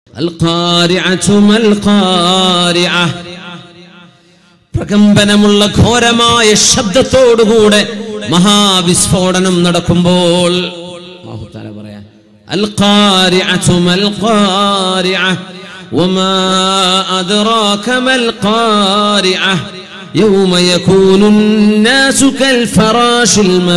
القارعة ما القارعة പ്രകമ്പനമുള്ള ഘോരമായ ശബ്ദത്തോടുകൂടെ മഹാവിസ്ഫോടനം നടക്കുമ്പോൾ അല്ലാഹു തആല പറയാ അൽ ഖാരിഅതു മൽ ഖാരിഅ വമാ അദ്റാക മൽ ഖാരിഅ يوم يكون الناس كالفراش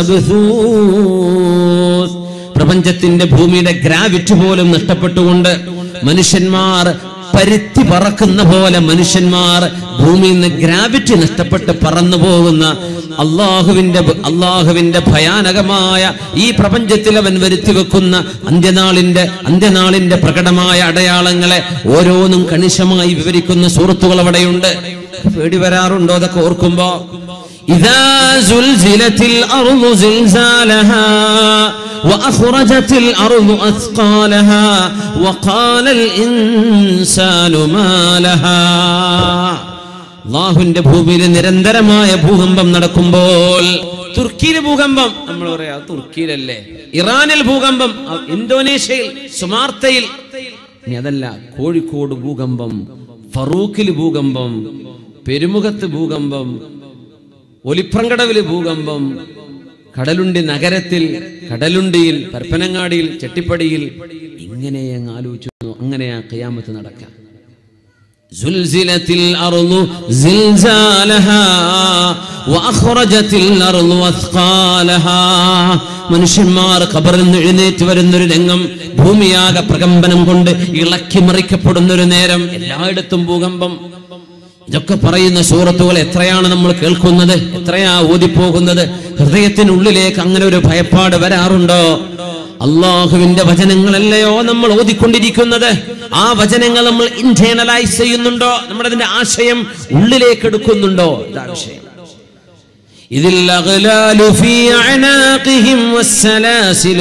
المبثوث പ്രപഞ്ചത്തിന്റെ ഭൂമിയുടെ ഗ്രാവിറ്റി പോലും നഷ്ടപ്പെട്ടുകൊണ്ട് മനുഷ്യന്മാർ പരുത്തി പറക്കുന്ന പോലെ മനുഷ്യന്മാർ ഭൂമിയിൽ നിന്ന് ഗ്രാവിറ്റി നഷ്ടപ്പെട്ട് പറന്നു പോകുന്ന അള്ളാഹുവിന്റെ അള്ളാഹുവിന്റെ ഭയാനകമായ ഈ പ്രപഞ്ചത്തിൽ അവൻ വരുത്തി വെക്കുന്ന അന്ത്യനാളിന്റെ അന്ത്യനാളിന്റെ പ്രകടമായ അടയാളങ്ങളെ ഓരോന്നും കണിശമായി വിവരിക്കുന്ന സുഹൃത്തുക്കൾ അവിടെയുണ്ട് പേടി വരാറുണ്ടോ അതൊക്കെ ഓർക്കുമ്പോ إذا زلزلت الأرض زلزالها وأخرجت الأرض أثقالها وقال الإنسان ما لها അള്ളാഹുവിന്റെ ഭൂമിയിൽ നിരന്തരമായ ഭൂകമ്പം നടക്കുമ്പോൾ തുർക്കിയിൽ ഭൂകമ്പം നമ്മൾ പറയാ തുർക്കിയിലല്ലേ ഇറാനിൽ ഭൂകമ്പം അ- ഇന്തോനേഷ്യയിൽ സുമാർത്തയിൽ ഇനി അതല്ല കോഴിക്കോട് ഭൂകമ്പം ഫറൂഖിൽ ഭൂകമ്പം പെരുമുഖത്ത് ഭൂകമ്പം ഒലിപ്രങ്കടവിൽ ഭൂകമ്പം കടലുണ്ടി നഗരത്തിൽ കടലുണ്ടിയിൽ പരപ്പനങ്ങാടിയിൽ ചെട്ടിപ്പടിയിൽ ഇങ്ങനെ അങ്ങ് ആലോചിച്ചു അങ്ങനെയാ കയ്യാമത്ത് നടക്കാം زلزلت الأرض زلزالها وأخرجت الأرض أثقالها മനുഷ്യന്മാർ ഖബറിൽ നിന്ന് എഴുന്നേറ്റ് വരുന്നൊരു രംഗം ഭൂമിയാകെ പ്രകമ്പനം കൊണ്ട് ഇളക്കി മറിക്കപ്പെടുന്നൊരു നേരം എല്ലായിടത്തും ഭൂകമ്പം ഇതൊക്കെ പറയുന്ന സൂറത്തുകൾ എത്രയാണ് നമ്മൾ കേൾക്കുന്നത് എത്രയാ ഓതിപ്പോകുന്നത് ഹൃദയത്തിനുള്ളിലേക്ക് അങ്ങനെ ഒരു ഭയപ്പാട് വരാറുണ്ടോ അള്ളാഹുവിന്റെ വചനങ്ങളല്ലയോ നമ്മൾ ഓതിക്കൊണ്ടിരിക്കുന്നത് ആ വചനങ്ങൾ നമ്മൾ ഇന്റേണലൈസ് ചെയ്യുന്നുണ്ടോ നമ്മുടെ അതിന്റെ ആശയം ഉള്ളിലേക്ക് എടുക്കുന്നുണ്ടോ ഇതാ വിഷയം إذ الأغلال في أعناقهم والسلاسل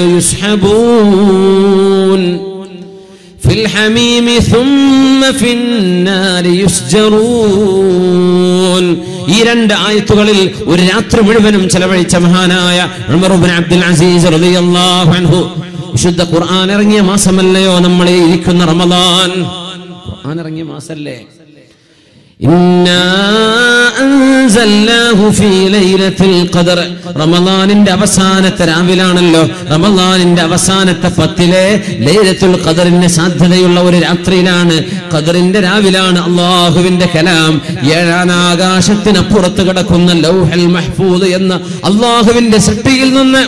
يسحبون في الحميم ثم في النار يسجرون ഈ രണ്ട് ആയത്തുകളിൽ ഒരു രാത്രി മുഴുവനും ചെലവഴിച്ച മഹാനായ ഉമർ ഇബ്നു അബ്ദുൽ അസീസ് റളിയല്ലാഹു അൻഹു വിശുദ്ധ ഖുർആൻ ഇറങ്ങിയ മാസമല്ലയോ നമ്മളെ ഇരിക്കുന്ന റമദാൻ ഖുർആൻ ഇറങ്ങിയ മാസല്ലേ إنا أنزلناه في ليلة القدر റമദാനിന്റെ അവസാനത്തെ രാവിലാണല്ലോ റമദാനിന്റെ അവസാനത്തെ പത്തിലെ ലൈലത്തുൽ ഖദറിന് സാധ്യതയുള്ള ഒരു രാത്രിയിലാണ് ഖദറിന്റെ രാവിലാണ് അള്ളാഹുവിന്റെ കലാം ഏഴാം ആകാശത്തിനപ്പുറത്ത് കിടക്കുന്ന ലൗഹൽ മഹ്ഫൂദ് എന്ന അള്ളാഹുവിന്റെ സൃഷ്ടിയിൽ നിന്ന്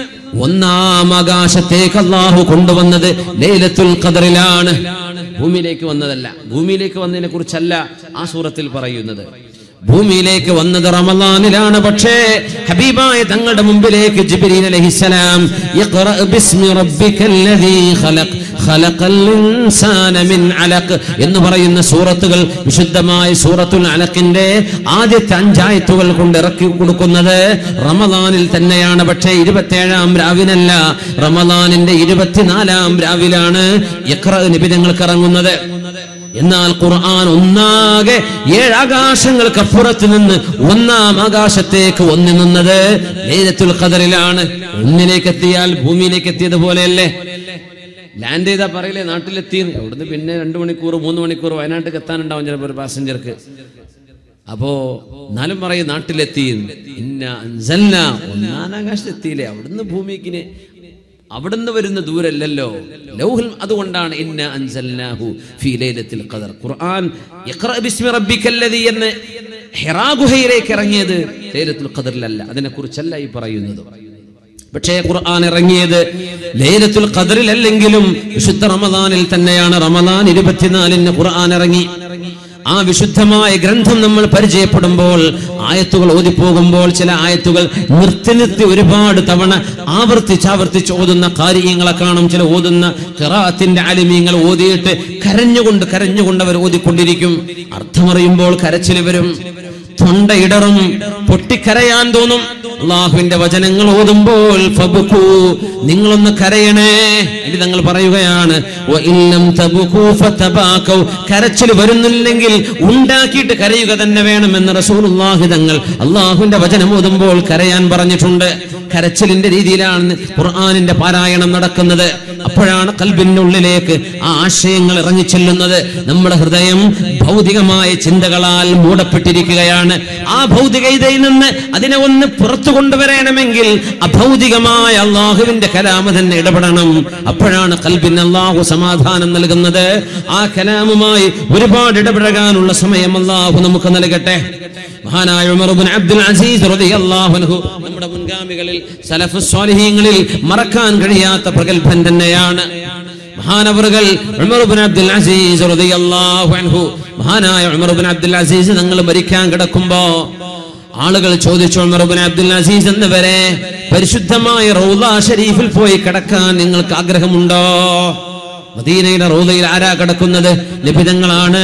ഒന്നാം ആകാശത്തേക്ക് അള്ളാഹു കൊണ്ടുവന്നത് ലൈലത്തുൽ ഖദറിലാണ് ഭൂമിയിലേക്ക് വന്നതല്ല ഭൂമിയിലേക്ക് വന്നതിനെ കുറിച്ചല്ല ആ സൂറത്തിൽ പറയുന്നത് ഭൂമിയിലേക്ക് വന്നത് റമദാനിലാണ് പക്ഷേ ഹബീബായ തങ്ങളുടെ മുമ്പിലേക്ക് ജിബ്രീൽ അലൈഹിസ്സലാം ഇഖ്റ ബിസ്മി റബ്ബിക്കല്ലദീ ഖലഖ് ഖലഖൽ ഇൻസാന മിൻ അലഖ് എന്ന് പറയുന്ന സൂറത്തുകൾ വിശുദ്ധമായ സൂറത്തുൽ അലഖിന്റെ ആദ്യത്തെ അഞ്ചായത്തുകൾ കൊണ്ട് ഇറക്കി കൊടുക്കുന്നത് റമദാനിൽ തന്നെയാണ് പക്ഷേ ഇരുപത്തേഴാം രാവിനല്ല റമദാനിന്റെ ഇരുപത്തിനാലാം രാവിലാണ് ഇഖ്റ നിബിധങ്ങൾക്ക് ഇറങ്ങുന്നത് എന്നാൽ ഖുർആൻ ഒന്നാകെ ഏഴാകാശങ്ങൾക്ക് അപ്പുറത്ത് നിന്ന് ഒന്നാം ആകാശത്തേക്ക് ഒന്നി നിന്നത് ലൈലത്തുൽ ഖദറിലാണ് ഒന്നിലേക്ക് എത്തിയാൽ ഭൂമിയിലേക്ക് എത്തിയത് പോലെയല്ലേ ലാൻഡ് ചെയ്താ പറയില്ലേ നാട്ടിലെത്തി അവിടുന്ന് പിന്നെ രണ്ടു മണിക്കൂർ മൂന്ന് മണിക്കൂർ വയനാട്ടിൽ എത്താനുണ്ടാവും ചിലപ്പോൾ ഒരു പാസഞ്ചർക്ക് അപ്പോ എന്നാലും പറയും നാട്ടിലെത്തി ഇന്ന അൻസൽന ഒന്നാം ആകാശത്തെത്തിയില്ലേ അവിടുന്ന് ഭൂമിക്ക് അവിടുന്ന് വരുന്ന ദൂരല്ലല്ലോ ലൗഹുൽ അതുകൊണ്ടാണ് ഇന്ന അൻസൽനാഹു ഫീ ലൈലത്തിൽ ഖദർ ഖുർആൻ ഇഖ്റ ബിസ്മി റബ്ബിക്കല്ലദീ എന്ന് ഹിറാ ഗുഹയിലേക്ക് ഇറങ്ങിയത് ലൈലത്തുൽ ഖദറിലല്ല അതിനെക്കുറിച്ചല്ല ഈ പറയുന്നത് പക്ഷേ ഖുർആൻ ഇറങ്ങിയത് ലൈലത്തുൽ ഖദറിൽ അല്ലെങ്കിലും വിശുദ്ധ റമദാനിൽ തന്നെയാണ് റമദാൻ ഇരുപത്തിനാലിന് ഖുർആൻ ഇറങ്ങി ആ വിശുദ്ധമായ ഗ്രന്ഥം നമ്മൾ പരിചയപ്പെടുമ്പോൾ ആയത്തുകൾ ഓതിപ്പോകുമ്പോൾ ചില ആയത്തുകൾ നിർത്തി നിർത്തി ഒരുപാട് തവണ ആവർത്തിച്ച് ആവർത്തിച്ച് ഓതുന്ന കാര്യങ്ങളെ കാണും ചില ഓതുന്ന ഖിറാത്തിന്റെ അലിമീങ്ങൾ ഓതിയിട്ട് കരഞ്ഞുകൊണ്ട് കരഞ്ഞുകൊണ്ട് അവർ ഓതിക്കൊണ്ടിരിക്കും അർത്ഥമറിയുമ്പോൾ കരച്ചിൽ വരും തൊണ്ടയിടറും പൊട്ടിക്കരയാൻ തോന്നും അള്ളാഹുവിന്റെ വചനങ്ങൾ ഓതുമ്പോൾ ഫബ്കൂ, നിങ്ങളൊന്ന് കരയണേ ഇത് തങ്ങൾ പറയുകയാണ് "വ ഇല്ലം തബ്കൂ ഫതബാക്കൗ." കരച്ചിൽ വരുന്നില്ലെങ്കിൽ ഉണ്ടാക്കിയിട്ട് കരയുക തന്നെ വേണമെന്ന് റസൂലുള്ളാഹി തങ്ങൾ അള്ളാഹുവിന്റെ വചനം ഓതുമ്പോൾ കരയാൻ പറഞ്ഞിട്ടുണ്ട് കരച്ചിലിന്റെ രീതിയിലാണ് ഖുർആാനിന്റെ പാരായണം നടക്കുന്നത് അപ്പോഴാണ് കൽബിന്റെ ഉള്ളിലേക്ക് ആ ആശയങ്ങൾ ഇറങ്ങിച്ചെല്ലുന്നത് നമ്മുടെ ഹൃദയം ഭൗതികമായ ചിന്തകളാൽ മൂടപ്പെട്ടിരിക്കുകയാണ് ആ ഭൗതികതയിൽ നിന്ന് അതിനെ ഒന്ന് പുറത്തു കൊണ്ടുവരണമെങ്കിൽ അഭൗതികമായ അള്ളാഹുവിന്റെ കലാമ തന്നെ ഇടപെടണം അപ്പോഴാണ് കൽബിന് അള്ളാഹു സമാധാനം നൽകുന്നത് ആ കലാമുമായി ഒരുപാട് ഇടപെടാനുള്ള സമയം അള്ളാഹു നമുക്ക് നൽകട്ടെ മഹാനായ ഉമർ ഇബ്നു അബ്ദുൽ അസീസ് റളിയല്ലാഹു അൻഹു നമ്മുടെ മുൻഗാമികളിൽ സലഫ് സ്വാലിഹീങ്ങളിൽ മറക്കാൻ കഴിയാത്ത പ്രഗത്ഭൻ തന്നെയാണ് മഹാനവറുകൾ ഉമർ ഇബ്നു അബ്ദുൽ അസീസ് റളിയല്ലാഹു അൻഹു മഹാനായ ഉമർ ഇബ്നു അബ്ദുൽ അസീസ് തങ്ങൾ മരിക്കാൻ കിടക്കുമ്പോ ആളുകൾ ചോദിച്ചു ഉമർ ഇബ്നു അബ്ദുൽ അസീസ് എന്നവരെ പരിശുദ്ധമായ റൗള ഷരീഫിൽ പോയി കിടക്കാൻ നിങ്ങൾക്ക് ആഗ്രഹമുണ്ടോ മദീനയുടെ റോദയിൽ ആരാ കിടക്കുന്നത് നിബിതങ്ങളാണ്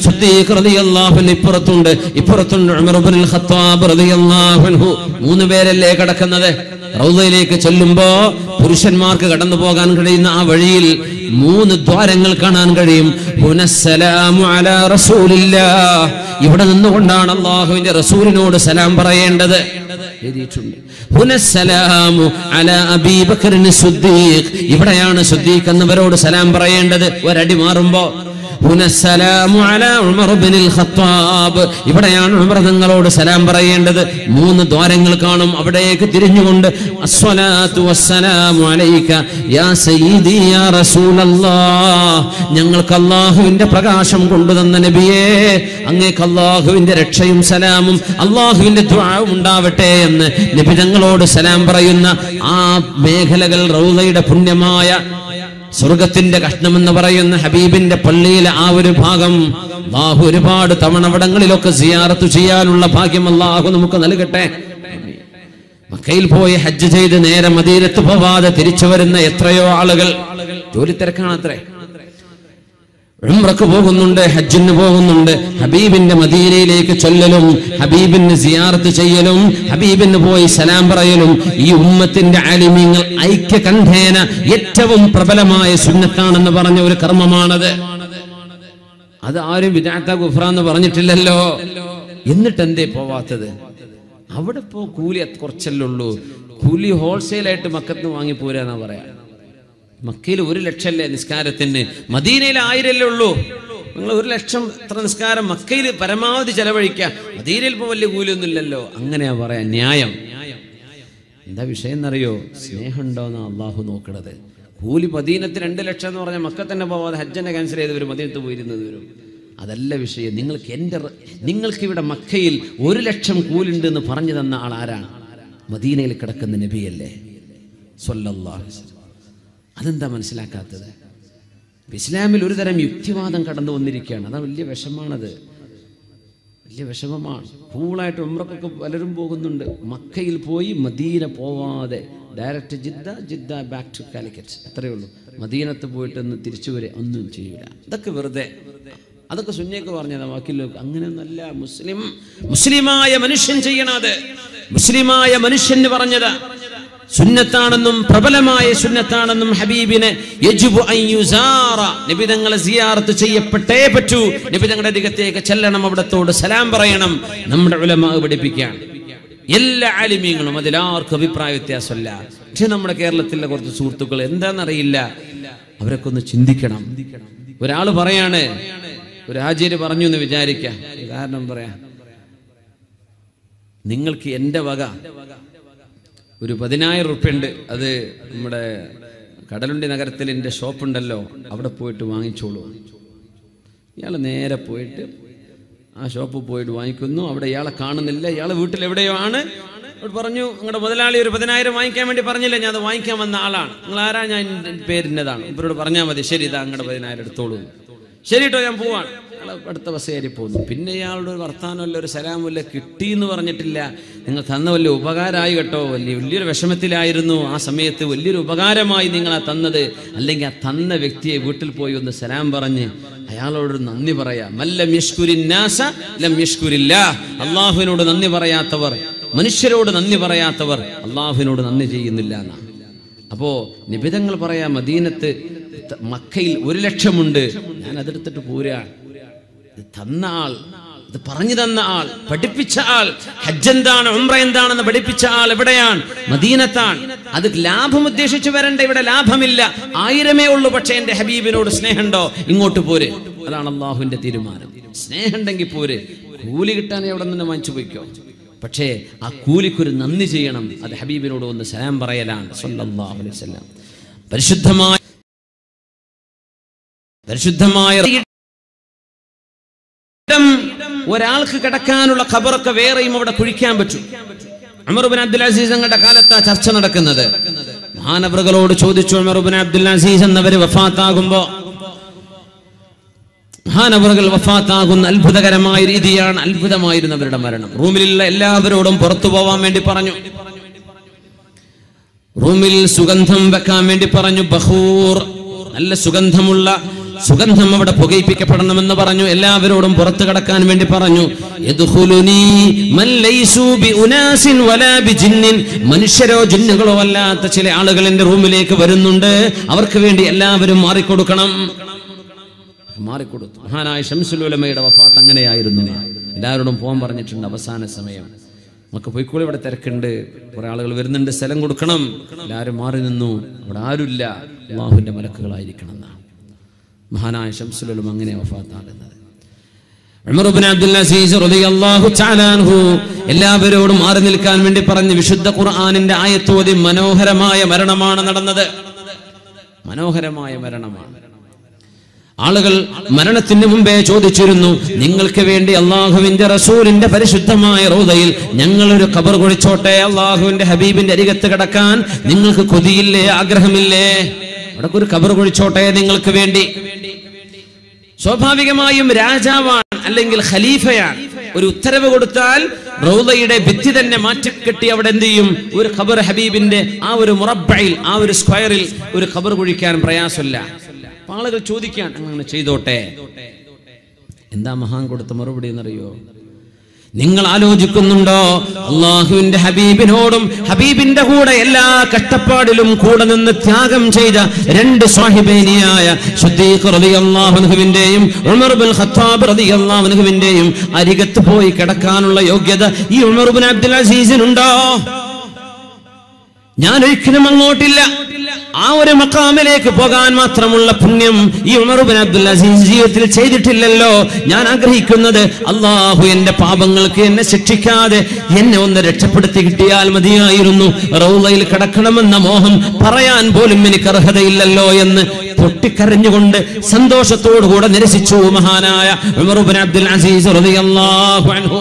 ഇപ്പുറത്തുണ്ട് ഇപ്പുറത്തുണ്ട് ഉമർ ഇബ്നുൽ ഖത്താബ് റളിയല്ലാഹു അൻഹു മൂന്ന് പേരല്ലേ കിടക്കുന്നത് റൗദയിലേക്ക് ചെല്ലുമ്പോ പുരുഷന്മാർക്ക് കടന്നു പോകാൻ കഴിയുന്ന ആ വഴിയിൽ മൂന്ന് ദ്വാരങ്ങൾ കാണാൻ കഴിയും ഹുനസ്സലാമു അലാ റസൂലില്ലാ ഇവിടെ നിന്നുകൊണ്ടാണ് അള്ളാഹുവിന്റെ റസൂലിനോട് സലാം പറയേണ്ടത് എഴുതിയിട്ടുണ്ട് ഹുനസ്സലാമു അലാ അബീ ബക്കറിന് സുദ്ദീഖ് ഇവിടെയാണ് സുദ്ദീഖ് എന്നവരോട് സലാം പറയേണ്ടത് ഒരടി മാറുമ്പോ ഹുനസ്സലാമു അലാ ഉമർ ഇബ്നുൽ ഖത്താബ് ഇവിടെയാണ് ഉമർ തങ്ങളോട് സലാം പറയേണ്ടത് മൂന്ന് ദ്വാരങ്ങൾ കാണും അവിടേക്ക് തിരിഞ്ഞുകൊണ്ട് അസ്സലാത്തു വസ്സലാമു അലൈക യാ സയ്യിദി യാ റസൂലല്ലാഹ് ഞങ്ങൾക്ക് അല്ലാഹുവിന്റെ പ്രകാശം കൊണ്ടുതന്ന നബിയേ അങ്ങേക്ക് അല്ലാഹുവിന്റെ രക്ഷയും സലാമും അല്ലാഹുവിന്റെ ദുആവും ഉണ്ടാവട്ടെ എന്ന് നബി തങ്ങളോട് സലാം പറയുന്ന ആ മേഖലകൾ റൗദയുടെ പുണ്യമായ സ്വർഗത്തിന്റെ കഷ്ണം എന്ന് പറയുന്ന ഹബീബിന്റെ പള്ളിയിലെ ആ ഒരു ഭാഗം അള്ളാഹു ഒരുപാട് തവണ അവിടങ്ങളിലൊക്കെ സിയാറത്ത് ചെയ്യാനുള്ള ഭാഗ്യം അള്ളാഹു നമുക്ക് നൽകട്ടെ മക്കയിൽ പോയി ഹജ്ജ് ചെയ്ത് നേരെ മദീനത്ത് പോവാതെ തിരിച്ചു വരുന്ന എത്രയോ ആളുകൾ ജോലി തിരക്കാണത്രേ ഉംറക്ക് പോകുന്നുണ്ട് ഹജ്ജിന് പോകുന്നുണ്ട് ഹബീബിന്റെ മദീനയിലേക്ക് ചൊല്ലലും ഹബീബിന് സിയാറത്ത് ചെയ്യലും ഹബീബിന് പോയി സലാം പറയലും ഈ ഉമ്മത്തിന്റെ ആലിമ്യങ്ങൾ ഐക്യകണ്ഠേന ഏറ്റവും പ്രബലമായ സുന്നത്താണെന്ന് പറഞ്ഞ ഒരു കർമ്മമാണത് അത് ആരും വിദാത്ത ഗുഫ്ര എന്ന് പറഞ്ഞിട്ടില്ലല്ലോ എന്നിട്ട് എന്തേ പോവാത്തത് അവിടെ പോ കൂലി അത് കുറച്ചല്ലേ ഉള്ളൂ കൂലി ഹോൾസെയിലായിട്ട് മക്കത്ത് വാങ്ങി പോരാന്നാ പറയാ മക്കയിൽ ഒരു ലക്ഷമല്ലേ നിസ്കാരത്തിന് മദീനയിൽ ആയിരല്ലേ ഉള്ളൂ നിങ്ങൾ ഒരു ലക്ഷം എത്ര നിസ്കാരം മക്കയിൽ പരമാവധി ചെലവഴിക്കുക മദീനയിൽ ഇപ്പോൾ വലിയ കൂലിയൊന്നും ഇല്ലല്ലോ അങ്ങനെയാ പറയാ ന്യായം എന്താ വിഷയം എന്നറിയോ സ്നേഹമുണ്ടോന്നാ അള്ളാഹു നോക്കണത് കൂലി മദീനത്ത് രണ്ട് ലക്ഷം എന്ന് പറഞ്ഞാൽ മക്ക തന്നെ പോവാതെ ഹജ്ജനെ ക്യാൻസൽ ചെയ്ത് വരും മദീനത്ത് പോയിരുന്നത് വരും അതല്ല വിഷയം നിങ്ങൾക്ക് എൻ്റെ റ- നിങ്ങൾക്ക് ഇവിടെ മക്കയിൽ ഒരു ലക്ഷം കൂലുണ്ട് എന്ന് പറഞ്ഞു തന്ന ആൾ ആരാണ് മദീനയിൽ കിടക്കുന്ന നബിയല്ലേ സ്വല്ലല്ലാഹു അലൈഹി വസല്ലം. അതെന്താ മനസ്സിലാക്കാത്തത് ഇസ്ലാമിൽ ഒരു തരം യുക്തിവാദം കടന്നു വന്നിരിക്കുകയാണ് അതാ വലിയ വിഷമാണത് വലിയ വിഷമമാണ് കൂളായിട്ട് ഉമ്രക്കൊക്കെ പലരും പോകുന്നുണ്ട് മക്കയിൽ പോയി മദീന പോവാതെ direct Jeddah Jeddah back to Calicut അത്രയേ ഉള്ളൂ മദീനത്ത് പോയിട്ട് ഒന്ന് തിരിച്ചു വരെ ഒന്നും ചെയ്യൂല അതൊക്കെ വെറുതെ അതൊക്കെ സുന്നിയൊക്കെ പറഞ്ഞത് വാക്കിൽ അങ്ങനെയൊന്നല്ല മുസ്ലിം മുസ്ലിമായ മനുഷ്യൻ ചെയ്യണത് മുസ്ലിമായ മനുഷ്യന് പറഞ്ഞത് സുന്നത്താണെന്നും പ്രബലമായ സുന്നത്താണെന്നും ഹബീബിനെ യജിബു അൻ യുസാറ നബി തങ്ങളെ സിയാറത്ത് ചെയ്യപ്പെട്ടേ പറ്റൂ നബി തങ്ങളുടെ അധികത്തേക്ക് ചെല്ലണം അവിടത്തോട് സലാം പറയണം നമ്മുടെ ഉലമാ പഠിപ്പിക്കുകയാണ് എല്ലാ ആലിമ്യങ്ങളും അതിലാർക്കും അഭിപ്രായ വ്യത്യാസമല്ല പക്ഷെ നമ്മുടെ കേരളത്തിലെ കുറച്ച് സുഹൃത്തുക്കൾ എന്താണെന്നറിയില്ല അവരൊക്കെ ഒന്ന് ചിന്തിക്കണം ഒരാൾ പറയാണ് ഒരു ആചാര്യ പറഞ്ഞു എന്ന് വിചാരിക്കാം കാരണം പറയാം നിങ്ങൾക്ക് എൻ്റെ വക ഒരു പതിനായിരം റുപ്യുണ്ട് അത് നമ്മുടെ കടലുണ്ടി നഗരത്തിൽ എൻ്റെ ഷോപ്പുണ്ടല്ലോ അവിടെ പോയിട്ട് വാങ്ങിച്ചോളൂ ഇയാൾ നേരെ പോയിട്ട് ആ ഷോപ്പിൽ പോയിട്ട് വാങ്ങിക്കുന്നു അവിടെ ഇയാളെ കാണുന്നില്ല ഇയാളെ വീട്ടിൽ എവിടെയോ ആണ് അവിടെ പറഞ്ഞു നിങ്ങളുടെ മുതലാളി ഒരു പതിനായിരം വാങ്ങിക്കാൻ വേണ്ടി പറഞ്ഞില്ല ഞാൻ അത് വാങ്ങിക്കാൻ വന്ന ആളാണ് നിങ്ങൾ ആരാ ഞാൻ എൻ്റെ പേരിൻ്റെതാണ് ഇവരോട് പറഞ്ഞാൽ മതി ശരി ഇതാ നിങ്ങളുടെ പതിനായിരം എടുത്തോളൂ ശരി കേട്ടോ ഞാൻ പോവാണ് അയാൾ അടുത്ത ബസ് കയറി പോകുന്നു പിന്നെ ഇയാളുടെ ഒരു വർത്താനമല്ല ഒരു സലാമില്ല കിട്ടി എന്ന് പറഞ്ഞിട്ടില്ല നിങ്ങൾ തന്ന വലിയ ഉപകാരമായി കേട്ടോ വലിയ വലിയൊരു വിഷമത്തിലായിരുന്നു ആ സമയത്ത് വലിയൊരു ഉപകാരമായി നിങ്ങൾ ആ തന്നത് അല്ലെങ്കിൽ ആ തന്ന വ്യക്തിയെ വീട്ടിൽ പോയി ഒന്ന് സലാം പറഞ്ഞ് അയാളോട് നന്ദി പറയാം മല്ലം യഷ്കുരിന്നാസ ലം യഷ്കുരില്ല അള്ളാഹുവിനോട് നന്ദി പറയാത്തവർ മനുഷ്യരോട് നന്ദി പറയാത്തവർ അള്ളാഹുവിനോട് നന്ദി ചെയ്യുന്നില്ല എന്നാണ് അപ്പോ നിബിധങ്ങൾ പറയാ മദീനത്ത് ത- മക്കയിൽ ഒരു ലക്ഷമുണ്ട് ഞാൻ അതെടുത്തിട്ട് പോരാ ഇത് തന്ന ആൾ ഇത് പറഞ്ഞു തന്ന ആൾ പഠിപ്പിച്ച ആൾ ഹജ്ജ് എന്താണ് ഉംറ എന്താണെന്ന് പഠിപ്പിച്ച ആൾ എവിടെയാണ് മദീനത്താണ് അത് ലാഭം ഉദ്ദേശിച്ച് വരണ്ട ഇവിടെ ലാഭമില്ല ആയിരമേ ഉള്ളൂ പക്ഷേ എന്റെ ഹബീബിനോട് സ്നേഹമുണ്ടോ ഇങ്ങോട്ട് പോര് അതാണ് അള്ളാഹുവിന്റെ തീരുമാനം സ്നേഹം ഉണ്ടെങ്കിൽ പോര് കൂലി കിട്ടാൻ എവിടെ നിന്ന് വാങ്ങിച്ചു പോയിക്കോ പക്ഷേ ആ കൂലിക്കൊരു നന്ദി ചെയ്യണം അത് ഹബീബിനോട് ഒന്ന് സലാം പറയലാണ് സല്ലല്ലാഹു അലൈഹി വസല്ലം പരിശുദ്ധമായ പരിശുദ്ധമായ ഇടം ഒരാൾക്ക് കിടക്കാനുള്ള ഖബറൊക്കെ വേറെയും അവിടെ കുഴിക്കാൻ പറ്റും ഉമർബിൻ അബ്ദുൽ അസീസ് തങ്ങളുടെ കാലത്താ ചർച്ച നടക്കുന്നത് മഹാനവറുകളോട് ചോദിച്ചു ഉമർബിൻ അബ്ദുൽ അസീസ് എന്നവര് വഫാത്താകുമ്പോ മഹാനവറുകൾ വഫാത്താകുന്ന അത്ഭുതകരമായ രീതിയാണ് അത്ഭുതമായിരുന്നു അവരുടെ മരണം റൂമിലുള്ള എല്ലാവരോടും പുറത്തു പോവാൻ വേണ്ടി പറഞ്ഞു റൂമിൽ സുഗന്ധം വെക്കാൻ വേണ്ടി പറഞ്ഞു ബഹൂർ നല്ല സുഗന്ധമുള്ള സുഗന്ധം അവിടെ പുകയിപ്പിക്കപ്പെടണമെന്ന് പറഞ്ഞു എല്ലാവരോടും പുറത്തു കടക്കാൻ വേണ്ടി പറഞ്ഞു യദ്ഖുലുനീ മൻ ലൈസൂ ബിഉനാസിൻ വലാ ബിജിന്നിൻ മനുഷ്യരോ ജിന്നുകളോ അല്ലാത്ത ചില ആളുകൾ എന്റെ റൂമിലേക്ക് വരുന്നുണ്ട് അവർക്ക് വേണ്ടി എല്ലാവരും മാറിക്കൊടുക്കണം മാറിക്കൊടുത്തു മഹാനായ ഷംസുലുലമയുടെ വഫാത്ത് അങ്ങനെയായിരുന്നു എല്ലാവരോടും പോകാൻ പറഞ്ഞിട്ടുണ്ട് അവസാന സമയം നമുക്ക് പോയിക്കോളി ഇവിടെ തിരക്കുണ്ട് കുറെ ആളുകൾ വരുന്നുണ്ട് സ്ഥലം കൊടുക്കണം എല്ലാവരും മാറി നിന്നു അവിടെ ആരുമില്ല അള്ളാഹുവിന്റെ മലക്കുകളായിരിക്കണം എന്നാണ് മഹാനായ ഷംസുലും അങ്ങനെ വഫാത്താകുന്നത് ഉമർ ഇബ്നു അബ്ദുൽ അസീസ് റളിയല്ലാഹു തആല അൻഹു എല്ലാവരോടും മാറി നിൽക്കാൻ വേണ്ടി പറഞ്ഞ് വിശുദ്ധ ഖുർആനിന്റെ ആയത്തോതി മനോഹരമായ മരണമാണ് നടന്നത് മനോഹരമായ മരണമാണ് ആളുകൾ മരണത്തിന് മുമ്പേ ചോദിച്ചിരുന്നു നിങ്ങൾക്ക് വേണ്ടി അള്ളാഹുവിന്റെ റസൂലിന്റെ പരിശുദ്ധമായ റോദയിൽ ഞങ്ങളൊരു ഖബർ കുഴിച്ചോട്ടെ അള്ളാഹുവിന്റെ ഹബീബിന്റെ അരികത്ത് കിടക്കാൻ നിങ്ങൾക്ക് കൊതിയില്ലേ ആഗ്രഹമില്ലേ അവിടെ ഒരു ഖബർ കുഴിച്ചോട്ടെ നിങ്ങൾക്ക് വേണ്ടി സ്വാഭാവികമായും രാജാവാണ് അല്ലെങ്കിൽ ഖലീഫയാണ് ഒരു ഉത്തരവ് കൊടുത്താൽ റൗദയുടെ ഭിത്തി തന്നെ മാറ്റിക്കെട്ടി അവിടെ എന്ത് ചെയ്യും ഒരു ഖബർ ഹബീബിന്റെ ആ ഒരു മുറബയിൽ ആ ഒരു സ്ക്വയറിൽ ഒരു ഖബർ കുഴിക്കാൻ പ്രയാസമില്ല അപ്പൊ ആളുകൾ ചോദിക്കാൻ അങ്ങനെ ചെയ്തോട്ടെ എന്താ മഹാൻ കൊടുത്ത മറുപടി എന്നറിയോ നിങ്ങൾ ആലോചിക്കുന്നുണ്ടോ അള്ളാഹുവിന്റെ ഹബീബിനോടും ഹബീബിന്റെ കൂടെ എല്ലാ കഷ്ടപ്പാടിലും കൂടെ നിന്ന് ത്യാഗം ചെയ്ത രണ്ട് സ്വാഹിബേനിയായ റളിയല്ലാഹുവിന്റെയും ഉമർ ബിൻ ഖത്താബ് റളിയല്ലാഹുവിന്റെയും അരികത്ത് പോയി കിടക്കാനുള്ള യോഗ്യത ഈ ഉമർ ബിൻ അബ്ദുൽ അസീസിനുണ്ടോ ഞാൻ ഒരിക്കലും അങ്ങോട്ടില്ല ആ ഒരു മക്കാമിലേക്ക് പോകാൻ മാത്രമുള്ള പുണ്യം ഈ ഉമറുബിൻ അബ്ദുൽ അസീസ് ജീവിതത്തിൽ ചെയ്തിട്ടില്ലല്ലോ ഞാൻ ആഗ്രഹിക്കുന്നത് അള്ളാഹു എന്റെ പാപങ്ങൾക്ക് എന്നെ ശിക്ഷിക്കാതെ എന്നെ ഒന്ന് രക്ഷപ്പെടുത്തി കിട്ടിയാൽ മതിയായിരുന്നു റൗലയിൽ കിടക്കണമെന്ന മോഹം പറയാൻ പോലും എനിക്ക് അർഹതയില്ലല്ലോ എന്ന് പൊട്ടിക്കരഞ്ഞുകൊണ്ട് സന്തോഷത്തോടുകൂടെ നിരസിച്ചു മഹാനായ ഉമറുബിൻ അബ്ദുൽ അസീസ് റളിയല്ലാഹു അൻഹു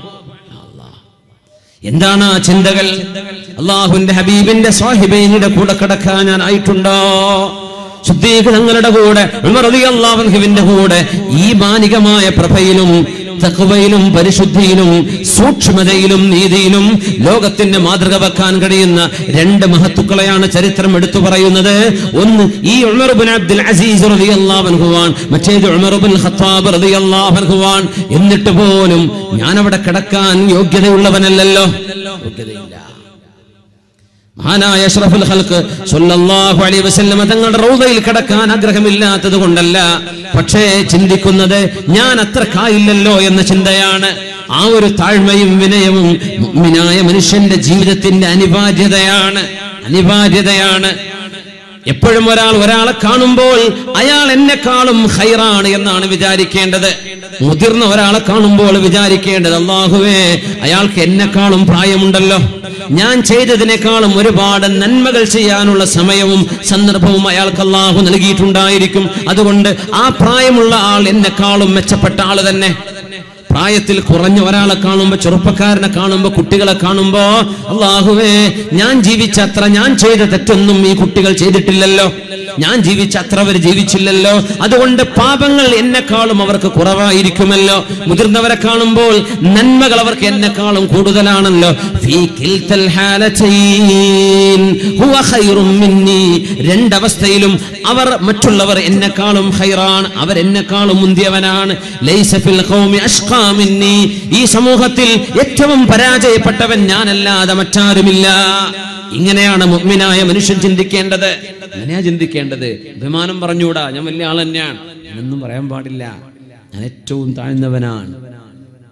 എന്താണ് ആ ചിന്തകൾ അള്ളാഹുവിന്റെ ഹബീബിന്റെ സ്വാഹിബൈനിയുടെ കൂടെ കിടക്കാൻ ഞാൻ ആയിട്ടുണ്ടോ ശുദ്ധീക തങ്ങളുടെ കൂടെ അള്ളാഹുവിന്റെ കൂടെ ഈ മാനികമായ പ്രഭയിലും തഖ്വയിലും പരിശുദ്ധിയിലും സൂക്ഷ്മതയിലും നീതിയിലും ലോകത്തിന്റെ മാതൃക വെക്കാൻ കഴിയുന്ന രണ്ട് മഹത്തുക്കളെയാണ് ചരിത്രം എടുത്തു പറയുന്നത് ഒന്ന് ഈ ഉമർ ബിൻ അബ്ദുൽ അസീസ് റളിയല്ലാഹു അൻഹുവാൻ മറ്റേത് ഉമർ ബിൻ ഖത്താബ് റളിയല്ലാഹു അൻഹുവാൻ എന്നിട്ട് പോലും ഞാൻ അവിടെ കിടക്കാൻ യോഗ്യതയുള്ളവനല്ലല്ലോ യോഗ്യതയില്ല മഹാനായ അഷ്റഫുൽ ഖൽഖ് സല്ലല്ലാഹു അലൈഹി വസല്ലമ തങ്ങളുടെ റൗദയിൽ കിടക്കാൻ ആഗ്രഹമില്ലാത്തത് കൊണ്ടല്ല പക്ഷേ ചിന്തിക്കുന്നത് ഞാൻ അത്രക്കായില്ലല്ലോ എന്ന ചിന്തയാണ് ആ ഒരു താഴ്മയും വിനയവും മുഅ്മിനായ മനുഷ്യന്റെ ജീവിതത്തിന്റെ അനിവാര്യതയാണ് അനിവാര്യതയാണ് എപ്പോഴും ഒരാൾ ഒരാളെ കാണുമ്പോൾ അയാൾ എന്നെക്കാളും ഹൈറാണ് എന്നാണ് വിചാരിക്കേണ്ടത് മുതിർന്ന ഒരാളെ കാണുമ്പോൾ വിചാരിക്കേണ്ടത് അള്ളാഹുവേ അയാൾക്ക് എന്നെക്കാളും പ്രായമുണ്ടല്ലോ ഞാൻ ചെയ്തതിനേക്കാളും ഒരുപാട് നന്മകൾ ചെയ്യാനുള്ള സമയവും സന്ദർഭവും അയാൾക്ക് അള്ളാഹു നൽകിയിട്ടുണ്ടായിരിക്കും അതുകൊണ്ട് ആ പ്രായമുള്ള ആൾ എന്നെക്കാളും മെച്ചപ്പെട്ട ആള് തന്നെ പ്രായത്തിൽ കുറഞ്ഞ ഒരാളെ കാണുമ്പോ ചെറുപ്പക്കാരനെ കാണുമ്പോ കുട്ടികളെ കാണുമ്പോ അള്ളാഹുവേ ഞാൻ ജീവിച്ച അത്ര ഞാൻ ചെയ്ത തെറ്റൊന്നും ഈ കുട്ടികൾ ചെയ്തിട്ടില്ലല്ലോ ഞാൻ ജീവിച്ച അത്ര അവർ ജീവിച്ചില്ലല്ലോ അതുകൊണ്ട് പാപങ്ങൾ എന്നെക്കാളും അവർക്ക് കുറവായിരിക്കുമല്ലോ മുതിർന്നവരെ കാണുമ്പോൾ നന്മകൾ അവർക്ക് എന്നെക്കാളും കൂടുതലാണല്ലോ ഫീ കിൽത്തൽ ഹാലതൈൻ ഹുവ ഖൈറും മിന്നി രണ്ടവസ്ഥയിലും അവർ മറ്റുള്ളവർ എന്നെക്കാളും ഖൈറാണ് അവർ എന്നെക്കാളും മുന്തിയവനാണ് ലൈസ ഫിൽ ഖൗമി അഷ്ഖാ മിന്നി ഈ സമൂഹത്തിൽ ഏറ്റവും പരാജയപ്പെട്ടവൻ ഞാനല്ലാതെ മറ്റാരുമില്ല ഇങ്ങനെയാണ് മുഅ്മിനായ മനുഷ്യൻ ചിന്തിക്കേണ്ടത് അങ്ങനെയാ ചിന്തിക്കേണ്ടത് അഭിമാനം പറഞ്ഞൂടാ ഞാൻ വലിയ ആൾ തന്നെയാണ് എന്നൊന്നും പറയാൻ പാടില്ല ഞാൻ ഏറ്റവും താഴ്ന്നവനാണ്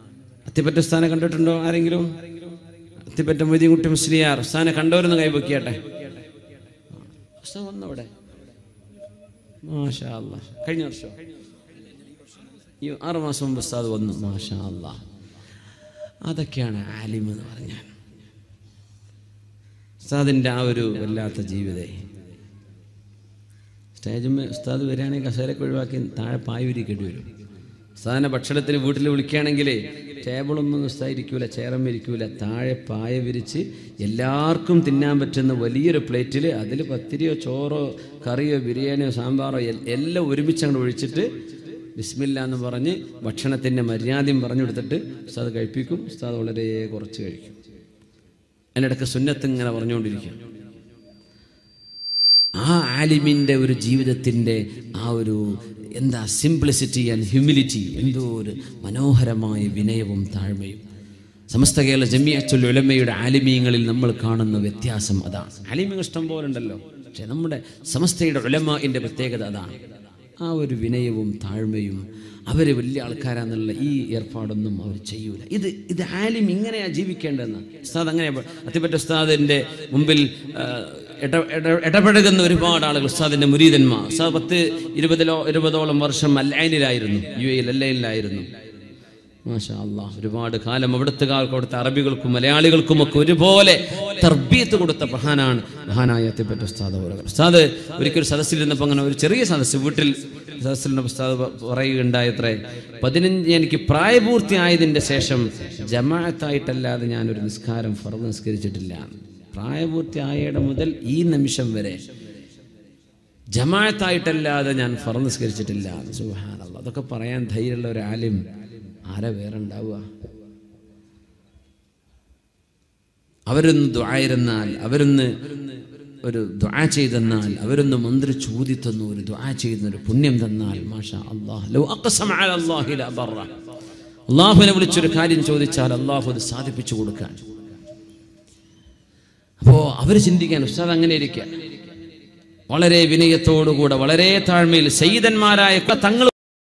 അത്തിപ്പറ്റ സ്ഥാനം കണ്ടിട്ടുണ്ടോ ആരെങ്കിലും അത്തിപ്പറ്റ മൊയ്തീൻകുട്ടി മുസ്ലിയാർ സ്ഥാനം കണ്ടവരൊന്ന് കൈവക്കിയാട്ടെ ഉസ്താദ് വന്നവിടെ മാഷാ അല്ലാ. കഴിഞ്ഞ വർഷം ഈ ആറ് മാസം മുമ്പ് ഉസ്താദ് വന്നു മാഷാ അല്ലാ. അതൊക്കെയാണ് ആലിം എന്ന് പറഞ്ഞാൽ ഉസ്താദിൻ്റെ ആ ഒരു വല്ലാത്ത ജീവിതേ സ്റ്റേജിൽ ഉസ്താദ് വരികയാണെങ്കിൽ കസേരയൊക്കെ ഒഴിവാക്കി താഴെ പായ ഉരിക്കേണ്ടി വരും ഉസ്താദിനെ ഭക്ഷണത്തിന് വീട്ടിൽ വിളിക്കുകയാണെങ്കിൽ ടേബിളൊന്നും ഉസ്താദ് ഇരിക്കൂല ചേറം ഇരിക്കൂല താഴെ പായ വിരിച്ച് എല്ലാവർക്കും തിന്നാൻ പറ്റുന്ന വലിയൊരു പ്ലേറ്റിൽ അതിൽ പത്തിരിയോ ചോറോ കറിയോ ബിരിയാണിയോ സാമ്പാറോ എൽ- എല്ലാം ഒരുമിച്ച് അങ്ങോട്ട് ഒഴിച്ചിട്ട് ബിസ്മില്ല എന്ന് പറഞ്ഞ് ഭക്ഷണത്തിൻ്റെ മര്യാദയും പറഞ്ഞു കൊടുത്തിട്ട് ഉസ്താദ് കഴിപ്പിക്കും ഉസ്താദ് വളരെ കുറച്ച് കഴിക്കും അതിനിടയ്ക്ക് സുന്നത്ത് ഇങ്ങനെ പറഞ്ഞുകൊണ്ടിരിക്കും ആ ആലിമിൻ്റെ ഒരു ജീവിതത്തിൻ്റെ ആ ഒരു എന്താ സിംപ്ലിസിറ്റി ആൻഡ് ഹ്യൂമിലിറ്റി എന്തോ ഒരു മനോഹരമായ വിനയവും താഴ്മയും സമസ്ത കേരള ജമിയച്ചുൽ ഉലമയുടെ ആലിമീങ്ങളിൽ നമ്മൾ കാണുന്ന വ്യത്യാസം അതാണ് ആലിമീങ്ങൾ ഇഷ്ടം പോലെ ഉണ്ടല്ലോ പക്ഷെ നമ്മുടെ സമസ്തയുടെ ഉലമാൻ്റെ പ്രത്യേകത അതാണ് ആ ഒരു വിനയവും താഴ്മയും അവർ വലിയ ആൾക്കാരാന്നുള്ള ഈ ഏർപ്പാടൊന്നും അവർ ചെയ്യൂല ഇത് ഇത് ആലിം ഇങ്ങനെയാ ജീവിക്കേണ്ടതെന്ന് ഉസ്താദ് അങ്ങനെ അത്തിപ്പറ്റ ഉസ്താദിൻ്റെ മുമ്പിൽ ആ, ഇട ഇട- ഇടപഴകുന്ന ഒരുപാട് ആളുകൾ ഉസ്താദിൻ്റെ മുരീതന്മാർ ഉസ്താദ് പത്ത് ഇരുപതിലോ ഇരുപതോളം വർഷം അല്ലൈനിലായിരുന്നു യു എയിൽ അല്ലൈനിലായിരുന്നു മാഷാ അള്ളാഹ് ഒരുപാട് കാലം അവിടുത്തെ കാലത്ത് അവിടുത്തെ അറബികൾക്കും മലയാളികൾക്കും ഒക്കെ ഒരുപോലെ തർബീത്ത് കൊടുത്ത മഹാനാണ് മഹാനായ എത്തിപ്പറ്റ ഉസ്താദ് അവരുകൾ ഉസ്താദ് ഒരിക്കലും സദസ്സിലിരുന്നപ്പോൾ അങ്ങനെ ഒരു ചെറിയ സദസ്സ് വീട്ടിൽ സദസ്സിലിരുന്ന ഉസ്താദ് പ- പറയുകയുണ്ടായത്രേ പതിനഞ്ച് എനിക്ക് പ്രായപൂർത്തിയായതിൻ്റെ ശേഷം ജമാഅത്തായിട്ടല്ലാതെ ഞാനൊരു നിസ്കാരം ഫറവ് നിസ്കരിച്ചിട്ടില്ല പ്രായപൂർത്തിയായയുടെ മുതൽ ഈ നിമിഷം വരെ ജമാഅത്തായിട്ടല്ലാതെ ഞാൻ ഫറ നിസ്കരിച്ചിട്ടില്ല സുബ്ഹാനല്ലാഹ് അതൊക്കെ പറയാൻ ധൈര്യമുള്ള ഒരു ആലിം ആരാ വേറെ ഉണ്ടാവുക അവരൊന്ന് ദുആയിരുന്നാൽ അവരൊന്ന് ഒരു ദുആ ചെയ്തെന്നാൽ അവരൊന്ന് മന്ത്രി ചൂതി തന്നു ഒരു ദുആ ചെയ്യുന്ന ഒരു പുണ്യം തന്നാൽ മാഷാ അല്ലാഹ് ലൗ അഖ്സമ അല അല്ലാഹി ലബറ അള്ളാഹുവിനെ വിളിച്ചൊരു കാര്യം ചോദിച്ചാൽ അള്ളാഹു അത് സാധിപ്പിച്ചു കൊടുക്കാൻ അപ്പോ അവർ ചിന്തിക്കാൻ ഉസ്താദ് അങ്ങനെ ഇരിക്കുക വളരെ വിനയത്തോടുകൂടെ വളരെ താഴ്മയിൽ സയ്യിദന്മാരായ തങ്ങൾ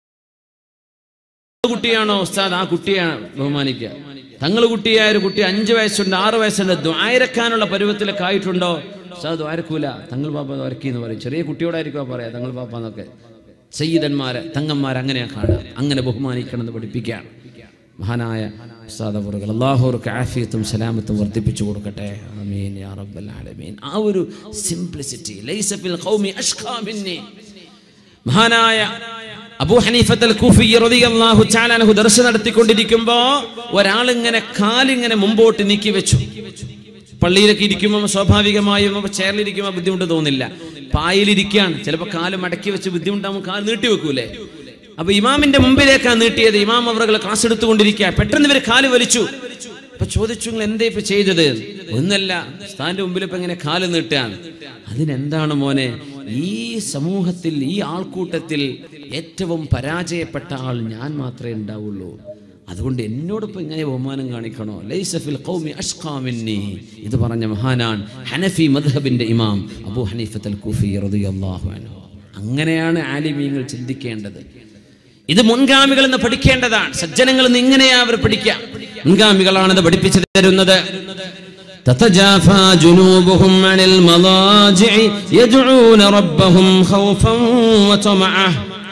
കുട്ടിയാണോ ഉസ്താദ് ആ കുട്ടിയാണ് ബഹുമാനിക്കുക തങ്ങൾ കുട്ടിയായ ഒരു കുട്ടി അഞ്ച് വയസ്സുണ്ട് ആറ് വയസ്സുണ്ട് ദ്വാരക്കാനുള്ള പരുവത്തിലൊക്കെ ആയിട്ടുണ്ടോ ഉസ്താദ് ദ്വാരക്കൂല തങ്ങൾ പാപ്പ ദ്വാരക്കി എന്ന് പറയും ചെറിയ കുട്ടിയോടായിരിക്കും പറയാ തങ്ങൾ പാപ്പ എന്നൊക്കെ സയ്യിദന്മാരെ തങ്ങന്മാരെ അങ്ങനെയാ കാണുക അങ്ങനെ ബഹുമാനിക്കണം എന്ന് പഠിപ്പിക്കുകയാണ് മഹാനായ ഉസ്താദ് അവറുകൾ അള്ളാഹുർക്ക് ആഫിയത്തും സലാമത്തും വർദ്ധിപ്പിച്ചു കൊടുക്കട്ടെ ആമീൻ യാ റബ്ബൽ ആലമീൻ ആ ഒരു സിംപ്ലിസിറ്റി ലൈസ ഫിൽ ഖൗമി അഷ്ഖാ മിന്നി മഹാനായ അബൂ ഹനീഫത്തൽ കൂഫി റളിയല്ലാഹു തആല അൻഹു ദർശനം നടത്തിക്കൊണ്ടിരിക്കുമ്പോ ഒരാളിങ്ങനെ കാലിങ്ങനെ മുമ്പോട്ട് നീക്കി വെച്ചു പള്ളിയിലൊക്കെ ഇരിക്കുമ്പോൾ സ്വാഭാവികമായും ചെയറിലിരിക്കുമ്പോൾ ബുദ്ധിമുട്ട് തോന്നില്ല പായലിരിക്കുകയാണ് ചിലപ്പോൾ കാല് മടക്കി വെച്ച് ബുദ്ധിമുട്ടാകുമ്പോൾ കാല് നീട്ടി വെക്കൂലേ അപ്പൊ ഇമാമിന്റെ മുമ്പിലേക്കാണ് നീട്ടിയത് ഇമാം അവർ ക്ലാസ് എടുത്തുകൊണ്ടിരിക്കുക പെട്ടെന്ന് ഇവർ കാല് വലിച്ചു അപ്പൊ ചോദിച്ചു നിങ്ങൾ എന്തേ ഇപ്പൊ ചെയ്തത് ഒന്നല്ല സ്ഥാന്റെ മുമ്പിൽ ഇപ്പൊ ഇങ്ങനെ കാല് നീട്ടുകയാണ് അതിനെന്താണ് മോനെ ഈ സമൂഹത്തിൽ ഈ ആൾക്കൂട്ടത്തിൽ ഏറ്റവും പരാജയപ്പെട്ട ആൾ ഞാൻ മാത്രമേ ഉണ്ടാവുള്ളൂ അതുകൊണ്ട് എന്നോടൊപ്പം ഇങ്ങനെ ബഹുമാനം കാണിക്കണോ ലൈസഫിൽ ഖൗമി അഷ്ഖാ മിന്നി ഇത് പറഞ്ഞ മഹാനാൻ ഹനഫി മദ്ഹബിന്റെ ഇമാം അബൂ ഹനീഫത്തൽ കൂഫി റളിയല്ലാഹു അൻഹു അങ്ങനെയാണ് ആലിമീങ്ങൾ ചിന്തിക്കേണ്ടത് ഇത് മുൻഗാമികൾ എന്ന് പഠിക്കേണ്ടതാണ് സജ്ജനങ്ങൾ എന്ന് ഇങ്ങനെയാ അവർ പഠിക്കുക മുൻഗാമികളാണിത് പഠിപ്പിച്ചു തരുന്നത് تتجافى جنوبهم عن المضاجع يدعون ربهم خوفا وطمعا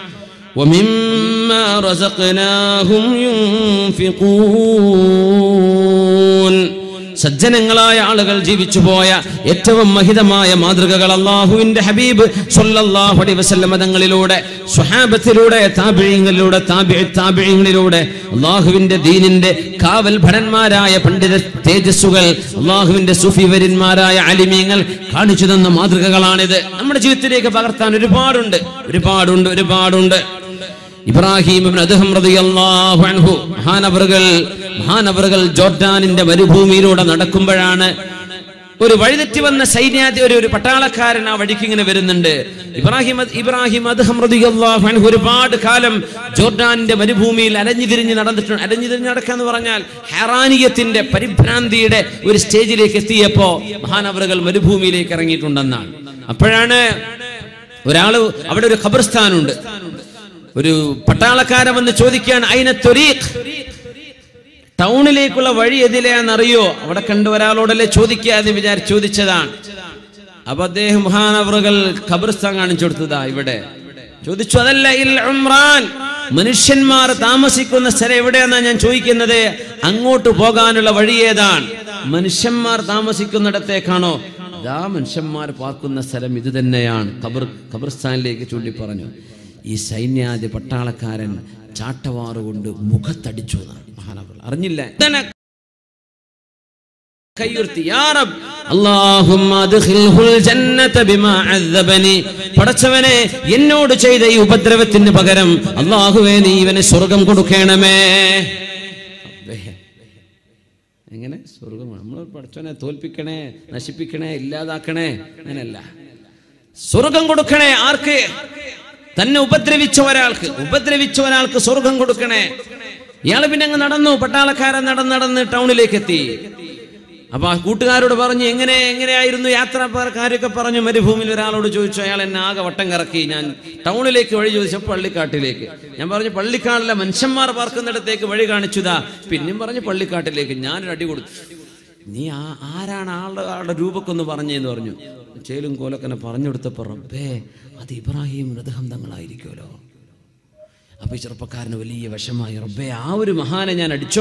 ومما رزقناهم ينفقون സജ്ജനങ്ങളായ ആളുകൾ ജീവിച്ചു പോയ ഏറ്റവും മഹിതമായ മാതൃകകൾ അള്ളാഹുവിന്റെ ഹബീബ് സല്ലല്ലാഹു അലൈഹി വസല്ലം തങ്ങളിലൂടെ സ്വഹാബത്തിലൂടെ താബിഴിങ്ങളിലൂടെ താബിഴിങ്ങളിലൂടെ അള്ളാഹുവിന്റെ ദീനിന്റെ കാവൽ ഭടന്മാരായ പണ്ഡിത തേജസ്സുകൾ അള്ളാഹുവിന്റെ സുഫിവരന്മാരായ അലിമീങ്ങൾ കാണിച്ചു തന്ന മാതൃകകളാണിത് നമ്മുടെ ജീവിതത്തിലേക്ക് പകർത്താൻ ഒരുപാടുണ്ട് ഒരുപാടുണ്ട് ഒരുപാടുണ്ട് ഇബ്രാഹിം ഇബ്നു അദ്ഹം റളിയല്ലാഹു അൻഹു മഹാനവറുകൾ മഹാനവറുകൾ ജോർഡാനിന്റെ മരുഭൂമിയിലൂടെ നടക്കുമ്പോഴാണ് ഒരു വഴിതെറ്റി വന്ന സൈന്യാധി ഒരു ഒരു പട്ടാളക്കാരൻ ആ വഴിക്ക് ഇങ്ങനെ വരുന്നുണ്ട് ഇബ്രാഹിം ഇബ്രാഹിം അദ്ഹം റളിയല്ലാഹു അൻഹു ഒരുപാട് കാലം ജോർഡാനിന്റെ മരുഭൂമിയിൽ അലഞ്ഞു തിരിഞ്ഞ് നടന്നിട്ടുണ്ട് അലഞ്ഞു തിരിഞ്ഞ് നടക്കാന്ന് പറഞ്ഞാൽ ഹെറാനിയത്തിന്റെ പരിഭ്രാന്തിയുടെ ഒരു സ്റ്റേജിലേക്ക് എത്തിയപ്പോ മഹാനവറുകൾ മരുഭൂമിയിലേക്ക് ഇറങ്ങിയിട്ടുണ്ടെന്നാണ് അപ്പോഴാണ് ഒരാള് അവിടെ ഒരു ഖബർസ്ഥാനുണ്ട് ഒരു പട്ടാളക്കാരൻ വന്ന് ചോദിക്കുകയാണ് അയിന ത്വരീഖ് ടൗണിലേക്കുള്ള വഴി എതിലെയാണെന്നറിയോ അവിടെ കണ്ട ഒരാളോടല്ലേ ചോദിക്കാതെ വിചാരിച്ച് ചോദിച്ചതാണ് അപ്പൊ അദ്ദേഹം മഹാനവറുകൾ ഖബർസ്ഥാൻ കാണിച്ചു കൊടുത്തതാ ഇവിടെ ചോദിച്ചു അതല്ല ഇൽ ഉംറാൻ മനുഷ്യന്മാർ താമസിക്കുന്ന സ്ഥലം എവിടെയാണെന്നാ ഞാൻ ചോദിക്കുന്നത് അങ്ങോട്ട് പോകാനുള്ള വഴി ഏതാണ് മനുഷ്യന്മാർ താമസിക്കുന്നിടത്തേക്കാണോ ഇതാ മനുഷ്യന്മാർ പാർക്കുന്ന സ്ഥലം ഇത് തന്നെയാണ് ഖബർ ഖബർസ്ഥാനിലേക്ക് ചൂണ്ടി പറഞ്ഞു ഈ സൈന്യാദി പട്ടാളക്കാരൻ ചാട്ടവാറുകൊണ്ട് മുഖത്തടിച്ചു എന്നാണ് മഹാനവറുകൾ അറിഞ്ഞില്ല ഇതന്നെ കയ്യുർത്തി യാ റബ്ബ് അല്ലാഹുമ്മ അദ്ഖിൽഹുൽ ജന്നത ബിമാ അദ്ദബനി പടച്ചവനെ എന്നോട് ചെയ്ത ഈ ഉപദ്രവത്തിന് പകരം അല്ലാഹുവേ നീ ഇവന് സ്വർഗം കൊടുക്കണമേ റബ്ബേ. എങ്ങനെ സ്വർഗം നമ്മൾ പടച്ചവനെ തോൽപ്പിക്കണേ നശിപ്പിക്കണേ ഇല്ലാതാക്കണേ അങ്ങനല്ല സ്വർഗം കൊടുക്കണേ ആർക്ക് തന്നെ ഉപദ്രവിച്ച ഒരാൾക്ക് ഉപദ്രവിച്ച ഒരാൾക്ക് സ്വർഗം കൊടുക്കണേ ഇയാള് പിന്നെ അങ്ങ് നടന്നു പട്ടാളക്കാരൻ നടന്ന് നടന്ന് ടൗണിലേക്ക് എത്തി അപ്പൊ ആ കൂട്ടുകാരോട് പറഞ്ഞു എങ്ങനെ എങ്ങനെയായിരുന്നു യാത്രക്കാരൊക്കെ പറഞ്ഞു മരുഭൂമിയിൽ ഒരാളോട് ചോദിച്ചു അയാൾ എന്നെ ആകെ വട്ടം കറക്കി ഞാൻ ടൗണിലേക്ക് വഴി ചോദിച്ചു പള്ളിക്കാട്ടിലേക്ക് ഞാൻ പറഞ്ഞു പള്ളിക്കാട്ടിലെ മനുഷ്യന്മാർ പാർക്കുന്നിടത്തേക്ക് വഴി കാണിച്ചുതാ പിന്നെയും പറഞ്ഞു പള്ളിക്കാട്ടിലേക്ക് ഞാനൊരു അടി കൊടുത്തു നീ ആ ആരാണ് ആളുടെ ആളുടെ രൂപക്കൊന്ന് പറഞ്ഞേന്ന് പറഞ്ഞു ചേലും കോലൊക്കെ പറഞ്ഞു കൊടുത്തപ്പോ റബ്ബേ അത് ഇബ്രാഹിം മൃതഹം തങ്ങളായിരിക്കുമല്ലോ അപ്പൊ ഈ ചെറുപ്പക്കാരന് വലിയ വിഷമായി റബ്ബേ ആ ഒരു മഹാനെ ഞാൻ അടിച്ചോ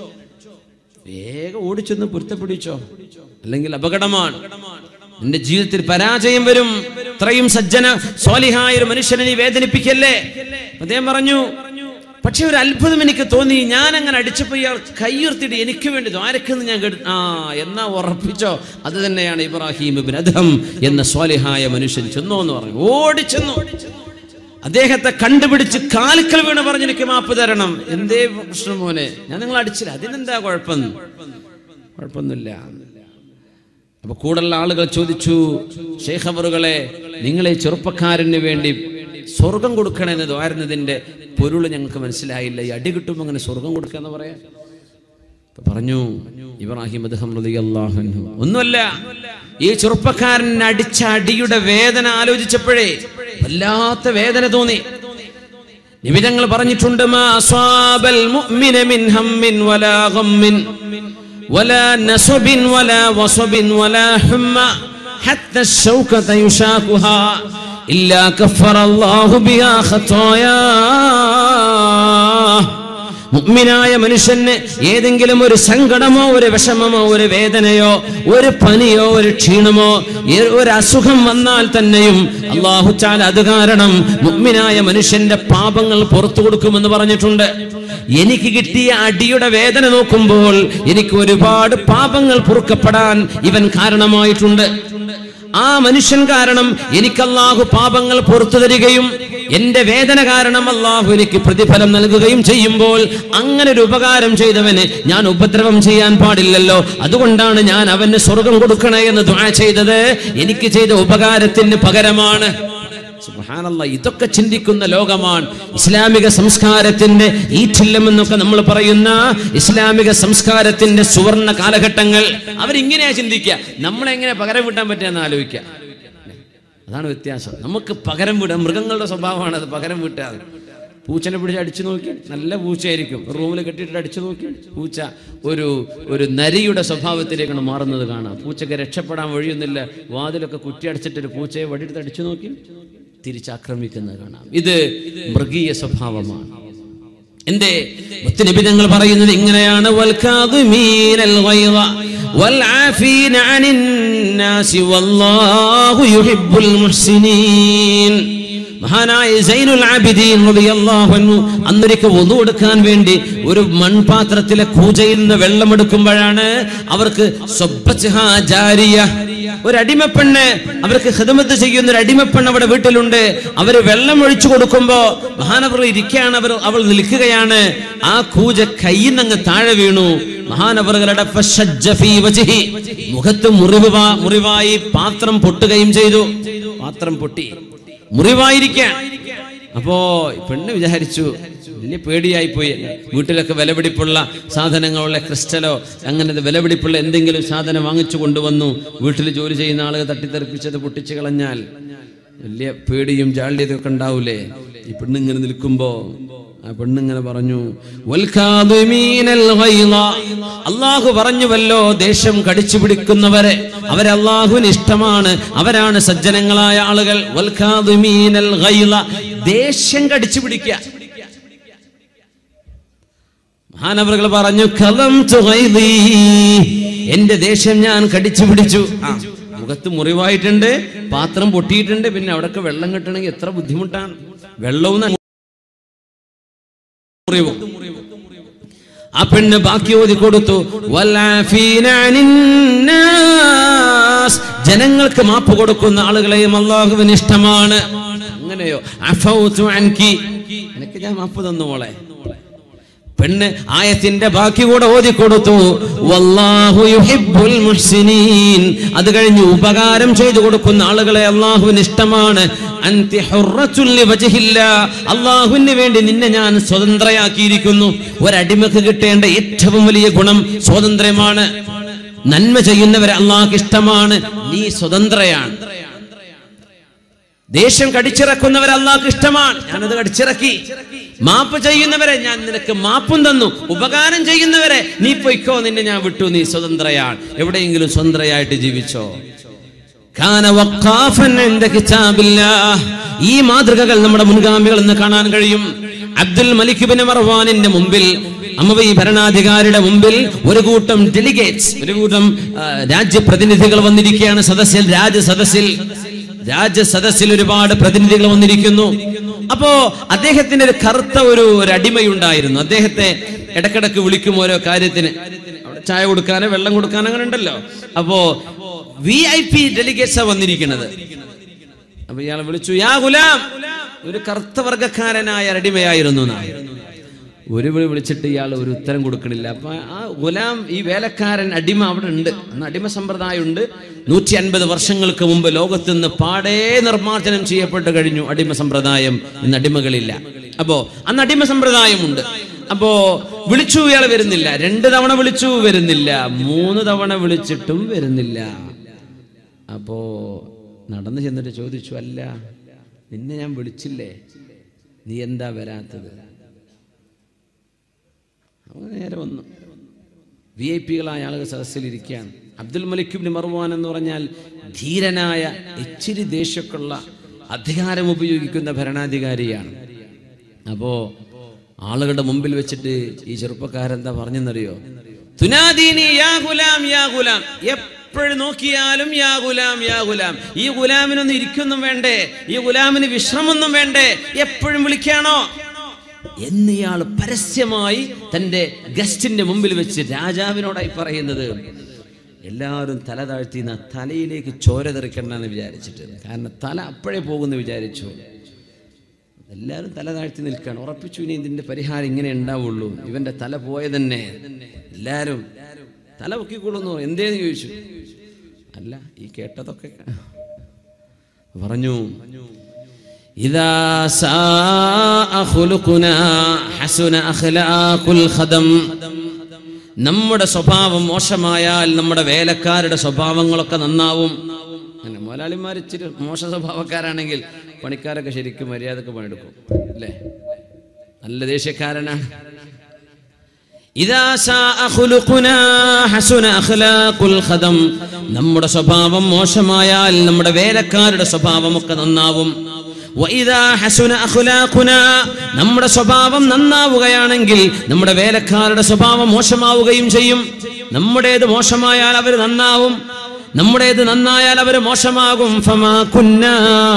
വേഗം ഓടിച്ചെന്ന് പൊരുത്തപ്പിടിച്ചോ അല്ലെങ്കിൽ അപകടമാണ് നിന്റെ ജീവിതത്തിൽ പരാജയം വരും ഇത്രയും സജ്ജന സ്വാലിഹായ ഒരു മനുഷ്യനെ നീ വേദനിപ്പിക്കല്ലേ അദ്ദേഹം പറഞ്ഞു പക്ഷെ ഒരു അത്ഭുതം എനിക്ക് തോന്നി ഞാൻ അങ്ങനെ അടിച്ചപ്പോ ഇയാൾ കയ്യുർത്തിട്ട് എനിക്ക് വേണ്ടി ദ്വാരക്കെന്ന് ഞാൻ കേട്ടു ആ എന്നാ ഉറപ്പിച്ചോ അത് തന്നെയാണ് ഇബ്രാഹിം ഇബ്ൻ അദ്ഹം എന്ന സ്വാലിഹായ മനുഷ്യൻ ചെന്നോ എന്ന് പറഞ്ഞു ഓടിച്ചെന്നു അദ്ദേഹത്തെ കണ്ടുപിടിച്ച് കാൽക്കൽ വീണ് പറഞ്ഞ് എനിക്ക് മാപ്പ് തരണം എന്തേ പ്രശ്നം മോനെ ഞാൻ നിങ്ങൾ അടിച്ചില്ല അതിനെന്താ കുഴപ്പം കുഴപ്പമൊന്നുമില്ല അപ്പൊ കൂടുതലുള്ള ആളുകൾ ചോദിച്ചു ഷേഖബറുകളെ നിങ്ങളെ ചെറുപ്പക്കാരന് വേണ്ടി സ്വർഗം കൊടുക്കണമെന്ന് ദ്വാരുന്നതിന്റെ പൊരുള് ഞങ്ങൾക്ക് മനസ്സിലായില്ല ഈ അടി കിട്ടുമ്പോൾ അങ്ങനെ സ്വർഗം കൊടുക്കുക എന്ന് പറയാം അപ്പൊ പറഞ്ഞു ഇബ്രാഹിം അദ്ദേഹം റളിയല്ലാഹു അൻഹു ഒന്നുമല്ല ഈ ചെറുപ്പക്കാരൻ അടിച്ച അടിയുടെ വേദന ആലോചിച്ചപ്പോഴേ വല്ലാത്ത വേദന തോന്നി നിമിതങ്ങൾ പറഞ്ഞിട്ടുണ്ട് മാ അസ്വാബൽ മുഅ്മിന മിൻ ഹമ്മിൻ വലാ ഗമ്മിൻ വലാ നസബിൻ വലാ വസബിൻ വലാ ഹുമ്മ حتى الشوكة يشاكها إلا كفر الله بها خطاياه മുഗ്മിനായ മനുഷ്യന് ഏതെങ്കിലും ഒരു സങ്കടമോ ഒരു വിഷമമോ ഒരു വേദനയോ ഒരു പനിയോ ഒരു ക്ഷീണമോ ഏ- ഒരു അസുഖം വന്നാൽ തന്നെയും അള്ളാഹു ചാൽ അത് കാരണം മുഗ്മിനായ മനുഷ്യന്റെ പാപങ്ങൾ പുറത്തു കൊടുക്കുമെന്ന് പറഞ്ഞിട്ടുണ്ട് എനിക്ക് കിട്ടിയ അടിയുടെ വേദന നോക്കുമ്പോൾ എനിക്ക് ഒരുപാട് പാപങ്ങൾ പൊറുക്കപ്പെടാൻ ഇവൻ കാരണമായിട്ടുണ്ട് ആ മനുഷ്യൻ കാരണം എനിക്ക് അള്ളാഹു പാപങ്ങൾ പുറത്തു തരികയും എന്റെ വേദന കാരണം അള്ളാഹു എനിക്ക് പ്രതിഫലം നൽകുകയും ചെയ്യുമ്പോൾ അങ്ങനെ ഒരു ഉപകാരം ചെയ്തവന് ഞാൻ ഉപദ്രവം ചെയ്യാൻ പാടില്ലല്ലോ അതുകൊണ്ടാണ് ഞാൻ അവന് സ്വർഗം കൊടുക്കണേ എന്ന് ദുആ ചെയ്തത് എനിക്ക് ചെയ്ത ഉപകാരത്തിന് പകരമാണ് സുബ്ഹാനല്ലാ, ഇതൊക്കെ ചിന്തിക്കുന്ന ലോകമാണ് ഇസ്ലാമിക സംസ്കാരത്തിന്റെ ഈറ്റില്ലം എന്നൊക്കെ നമ്മൾ പറയുന്ന ഇസ്ലാമിക സംസ്കാരത്തിന്റെ സുവർണ കാലഘട്ടങ്ങൾ അവരിങ്ങനെയാ ചിന്തിക്കുക നമ്മളെങ്ങനെ പകരം വീട്ടാൻ പറ്റുമെന്ന് ആലോചിക്കുക അതാണ് വ്യത്യാസം നമുക്ക് പകരം വിടാം മൃഗങ്ങളുടെ സ്വഭാവമാണ് അത് പകരം വീട്ടാതെ പൂച്ചനെ പിടിച്ച് അടിച്ചു നോക്കി നല്ല പൂച്ചയായിരിക്കും റൂമിൽ കെട്ടിയിട്ട് അടിച്ചു നോക്കി പൂച്ച ഒരു ഒരു നരിയുടെ സ്വഭാവത്തിലേക്കാണ് മാറുന്നത് കാണാം പൂച്ചക്ക് രക്ഷപ്പെടാൻ വഴിയൊന്നുമില്ല വാതിലൊക്കെ കുറ്റി അടിച്ചിട്ട് ഒരു പൂച്ചയെ വടിയെടുത്ത് അടിച്ചു നോക്കി തിരിച്ചാക്രമിക്കുന്നത് കാണാം ഇത് മൃഗീയ സ്വഭാവമാണ് എന്തേ മുത്തനബി ഞങ്ങൾ പറയുന്നത് ഇങ്ങനെയാണ് വൽകാദിമീനൽ ഗൈള വൽആഫീന അനിൻ നാസി വല്ലാഹു യുഹിബ്ബുൽ മുഹ്സിനീൻ മഹാനായ സൈനുൽ ആബിദീൻ റളിയല്ലാഹു അൻഹു അന്നൊരിക്കൽ വുദു എടുക്കാൻ വേണ്ടി ഒരു മൺപാത്രത്തിലെ കൂജയിൽ നിന്ന് വെള്ളമെടുക്കുമ്പോഴാണ് അവർക്ക് സ്വബ്ബത്ഹാ ജാരിയ ഒരു അടിമപ്പെണ്ണ് അവർക്ക് ഹിദമത്ത് ചെയ്യുന്ന ഒരു അടിമപ്പെണ്ണ് അവിടെ വീട്ടിലുണ്ട് അവര് വെള്ളം ഒഴിച്ചു കൊടുക്കുമ്പോ മഹാനവർ ഇരിക്കുകയാണ് അവർ അവൾ നിൽക്കുകയാണ് ആ കൂജ കയ്യിൽ നിന്ന് താഴെ വീണു മഹാനവറുകളുടെ ഫശജ്ജ ഫീ വജ്ഹി. മുഖത്ത് മുറിവ് വാ- മുറിവായി പാത്രം പൊട്ടുകയും ചെയ്തു പാത്രം പൊട്ടി മുറിവായിരിക്കാൻ അപ്പോ ഈ പെണ്ണ് വിചാരിച്ചു വലിയ പേടിയായി പോയി വീട്ടിലൊക്കെ വിലപിടിപ്പുള്ള സാധനങ്ങളുള്ള ക്രിസ്റ്റലോ അങ്ങനെ വിലപിടിപ്പുള്ള എന്തെങ്കിലും സാധനം വാങ്ങിച്ചു കൊണ്ടുവന്നു വീട്ടിൽ ജോലി ചെയ്യുന്ന ആളുകൾ തട്ടിത്തെറിപ്പിച്ചത് പൊട്ടിച്ചു കളഞ്ഞാൽ വലിയ പേടിയും ജാള്യതയൊക്കെ ഉണ്ടാവൂലേ ഈ പെണ്ണിങ്ങനെ നിൽക്കുമ്പോ ആ പെണ്ണിങ്ങനെ പറഞ്ഞു "വൽകാദിമീനൽ ഗൈള." അള്ളാഹു പറഞ്ഞുവല്ലോ ദേഷ്യം കടിച്ചു പിടിക്കുന്നവരെ അവരെ അള്ളാഹുവിന് ഇഷ്ടമാണ് അവരാണ് സജ്ജനങ്ങളായ ആളുകൾ വൽകാദിമീനൽ ഗൈള. ദേഷ്യം കടിച്ചു പിടിക്കുക മഹാനവറുകൾ പറഞ്ഞു കലം തുകൈലി. എന്റെ ദേഷ്യം ഞാൻ കടിച്ചു പിടിച്ചു ആ, മുഖത്ത് മുറിവായിട്ടുണ്ട് പാത്രം പൊട്ടിയിട്ടുണ്ട് പിന്നെ അവിടൊക്കെ വെള്ളം കിട്ടണമെങ്കിൽ എത്ര ബുദ്ധിമുട്ടാണ് വെള്ളവും ന- മുറിവും ആ പെണ്ണ് ബാക്കി ഓതി കൊടുത്തു വലാഫീന അനിന്നാസ്. ജനങ്ങൾക്ക് മാപ്പ് കൊടുക്കുന്ന ആളുകളെയും അള്ളാഹുവിന് ഇഷ്ടമാണ് അങ്ങനെയോ അഫൗതു അൻകി എനിക്ക് ഞാൻ മാപ്പ് തന്നു മോളെ പെണ്ണ് ആയത്തിന്റെ ബാക്കി കൂടെ ഓതി കൊടുത്തു വല്ലാഹു യുഹിബ്ബുൽ മുഹ്സിനീൻ അത് കഴിഞ്ഞ് ഉപകാരം ചെയ്തു കൊടുക്കുന്ന ആളുകളെ അള്ളാഹുവിന് ഇഷ്ടമാണ് അൻതി ഹുർറത്തുൽ ലിവജ്ഹില്ലാ. അള്ളാഹുവിന് വേണ്ടി നിന്നെ ഞാൻ സ്വതന്ത്രയാക്കിയിരിക്കുന്നു ഒരടിമക്ക് കിട്ടേണ്ട ഏറ്റവും വലിയ ഗുണം സ്വാതന്ത്ര്യമാണ് നന്മ ചെയ്യുന്നവരെ അള്ളാഹ്ക്ക് ഇഷ്ടമാണ് നീ സ്വതന്ത്രയാണ് ദേഷ്യം കടിച്ചിറക്കുന്നവരെ അള്ളാഹ്ക്ക് ഇഷ്ടമാണ് ഞാനത് കടിച്ചിറക്കി മാപ്പ് ചെയ്യുന്നവരെ ഞാൻ നിനക്ക് മാപ്പും തന്നു ഉപകാരം ചെയ്യുന്നവരെ നീ പൊയ്ക്കോ നിന്നെ ഞാൻ വിട്ടു നീ സ്വതന്ത്രയാണ് എവിടെയെങ്കിലും സ്വതന്ത്രയായിട്ട് ജീവിച്ചോ കാന വഖാഫൻ ഇൻദ കിതാബില്ലാഹ്. ഈ മാതൃകകൾ നമ്മുടെ മുൻഗാമികൾ എന്ന് കാണാൻ കഴിയും അബ്ദുൽ മലിക് ബിൻ മർവാനിന്റെ മുമ്പിൽ അമ്മവി ഭരണാധികാരിയുടെ മുമ്പിൽ ഒരു കൂട്ടം ഡെലിഗേറ്റ്സ് ഒരു കൂട്ടം ആ, രാജ്യപ്രതിനിധികൾ വന്നിരിക്കുകയാണ് സദസ്സിൽ രാജസദസ്സിൽ രാജസദസ്സിൽ ഒരുപാട് പ്രതിനിധികൾ വന്നിരിക്കുന്നു അപ്പോ അദ്ദേഹത്തിന് ഒരു കറുത്ത ഒരു ഒരു അടിമയുണ്ടായിരുന്നു അദ്ദേഹത്തെ ഇടക്കിടക്ക് വിളിക്കും ഓരോ കാര്യത്തിന് അവിടെ ചായ കൊടുക്കാനോ വെള്ളം കൊടുക്കാനോ അങ്ങനെ ഉണ്ടല്ലോ അപ്പോ വി ഐ പി ഡെലിഗേറ്റ്സാ വന്നിരിക്കുന്നത് അപ്പൊ ഇയാളെ വിളിച്ചു യാ ഗുലാം ഒരു കറുത്ത വർഗക്കാരനായ അടിമയായിരുന്നു എന്നാ. ഒരു വിളി വിളിച്ചിട്ട് ഇയാൾ ഒരു ഉത്തരം കൊടുക്കണില്ല അപ്പൊ ആ ഗുലാം ഈ വേലക്കാരൻ അടിമ അവിടെ ഉണ്ട് അന്ന് അടിമ സമ്പ്രദായം ഉണ്ട് നൂറ്റി അൻപത് വർഷങ്ങൾക്ക് മുമ്പ് ലോകത്ത് നിന്ന് പാടേ നിർമ്മാർജ്ജനം ചെയ്യപ്പെട്ട് കഴിഞ്ഞു അടിമ സമ്പ്രദായം ഇന്ന് അടിമകളില്ല അപ്പോ അന്ന് അടിമ സമ്പ്രദായമുണ്ട് അപ്പോ വിളിച്ചു ഇയാൾ വരുന്നില്ല രണ്ട് തവണ വിളിച്ചു വരുന്നില്ല മൂന്ന് തവണ വിളിച്ചിട്ടും വരുന്നില്ല അപ്പോ നടന്നു ചെന്നിട്ട് ചോദിച്ചു അല്ല നിന്നെ ഞാൻ വിളിച്ചില്ലേ നീ എന്താ വരാത്തത് അവൻ നേരെ വന്നു വി ഐ പികളായ ആളുകൾ സദസ്സിലിരിക്കുകയാണ് അബ്ദുൽ മലിക്കുബിന് മറുവാൻ എന്ന് പറഞ്ഞാൽ ധീരനായ ഇച്ചിരി ദേഷ്യമൊക്കെയുള്ള അധികാരം ഉപയോഗിക്കുന്ന ഭരണാധികാരിയാണ് അപ്പോ ആളുകളുടെ മുമ്പിൽ വെച്ചിട്ട് ഈ ചെറുപ്പക്കാരെന്താ പറഞ്ഞെന്നറിയോ തുനാദീനി യാ ഗുലാം യാ ഗുലാം എപ്പോഴും നോക്കിയാലും യാ ഗുലാം യാ ഗുലാം ഈ ഗുലാമിനൊന്നും ഇരിക്കൊന്നും വേണ്ടേ ഈ ഗുലാമിന് വിശ്രമൊന്നും വേണ്ടേ എപ്പോഴും വിളിക്കാണോ എന്നിയാൾ പരസ്യമായി തന്റെ ഗസ്റ്റിന്റെ മുമ്പിൽ വെച്ച് രാജാവിനോടായി പറയുന്നത് എല്ലാവരും തല താഴ്ത്തി ന- തലയിലേക്ക് ചോര തെറിക്കണ്ടെന്ന് വിചാരിച്ചിട്ട് കാരണം തല അപ്പോഴേ പോകുന്നു വിചാരിച്ചു എല്ലാവരും തല താഴ്ത്തി നിൽക്കുകയാണ് ഉറപ്പിച്ചു ഇനി ഇതിന്റെ പരിഹാരം ഇങ്ങനെ ഉണ്ടാവുള്ളൂ ഇവന്റെ തല പോയ തന്നെ എല്ലാവരും തല പൊക്കിക്കൊള്ളുന്നു എന്തേന്ന് ചോദിച്ചു അല്ല ഈ കേട്ടതൊക്കെ പറഞ്ഞു إذا ساء خلقنا حسن أخلاق الخدم നമ്മുടെ സ്വഭാവം മോശമായാൽ നമ്മുടെ വേലക്കാരുടെ സ്വഭാവങ്ങളൊക്കെ നന്നാവും അങ്ങനെ മുതലാളിമാർ ഇച്ചിരി മോശ സ്വഭാവക്കാരാണെങ്കിൽ പണിക്കാരൊക്കെ ശരിക്കും മര്യാദക്ക് പണിയെടുക്കും അല്ലേ നല്ല ദേഷ്യക്കാരനാണ് ഇദാ സാഅ ഖുലുഖുനാ ഹസുന അഖ്ലാഖുൽ ഖദം നമ്മുടെ സ്വഭാവം മോശമായാൽ നമ്മുടെ വേലക്കാരുടെ സ്വഭാവമൊക്കെ നന്നാവും വഇദാ ഹസുന അഖ്ലാഖുനാ നമ്മുടെ സ്വഭാവം നന്നാവുകയാണെങ്കിൽ നമ്മുടെ വേലക്കാരുടെ സ്വഭാവം മോശമാവുകയും ചെയ്യും നമ്മുടേത് മോശമായാൽ അവർ നന്നാവും നമ്മുടേത് നന്നായാൽ അവർ മോശമാകും ഫമാ കുന്നാ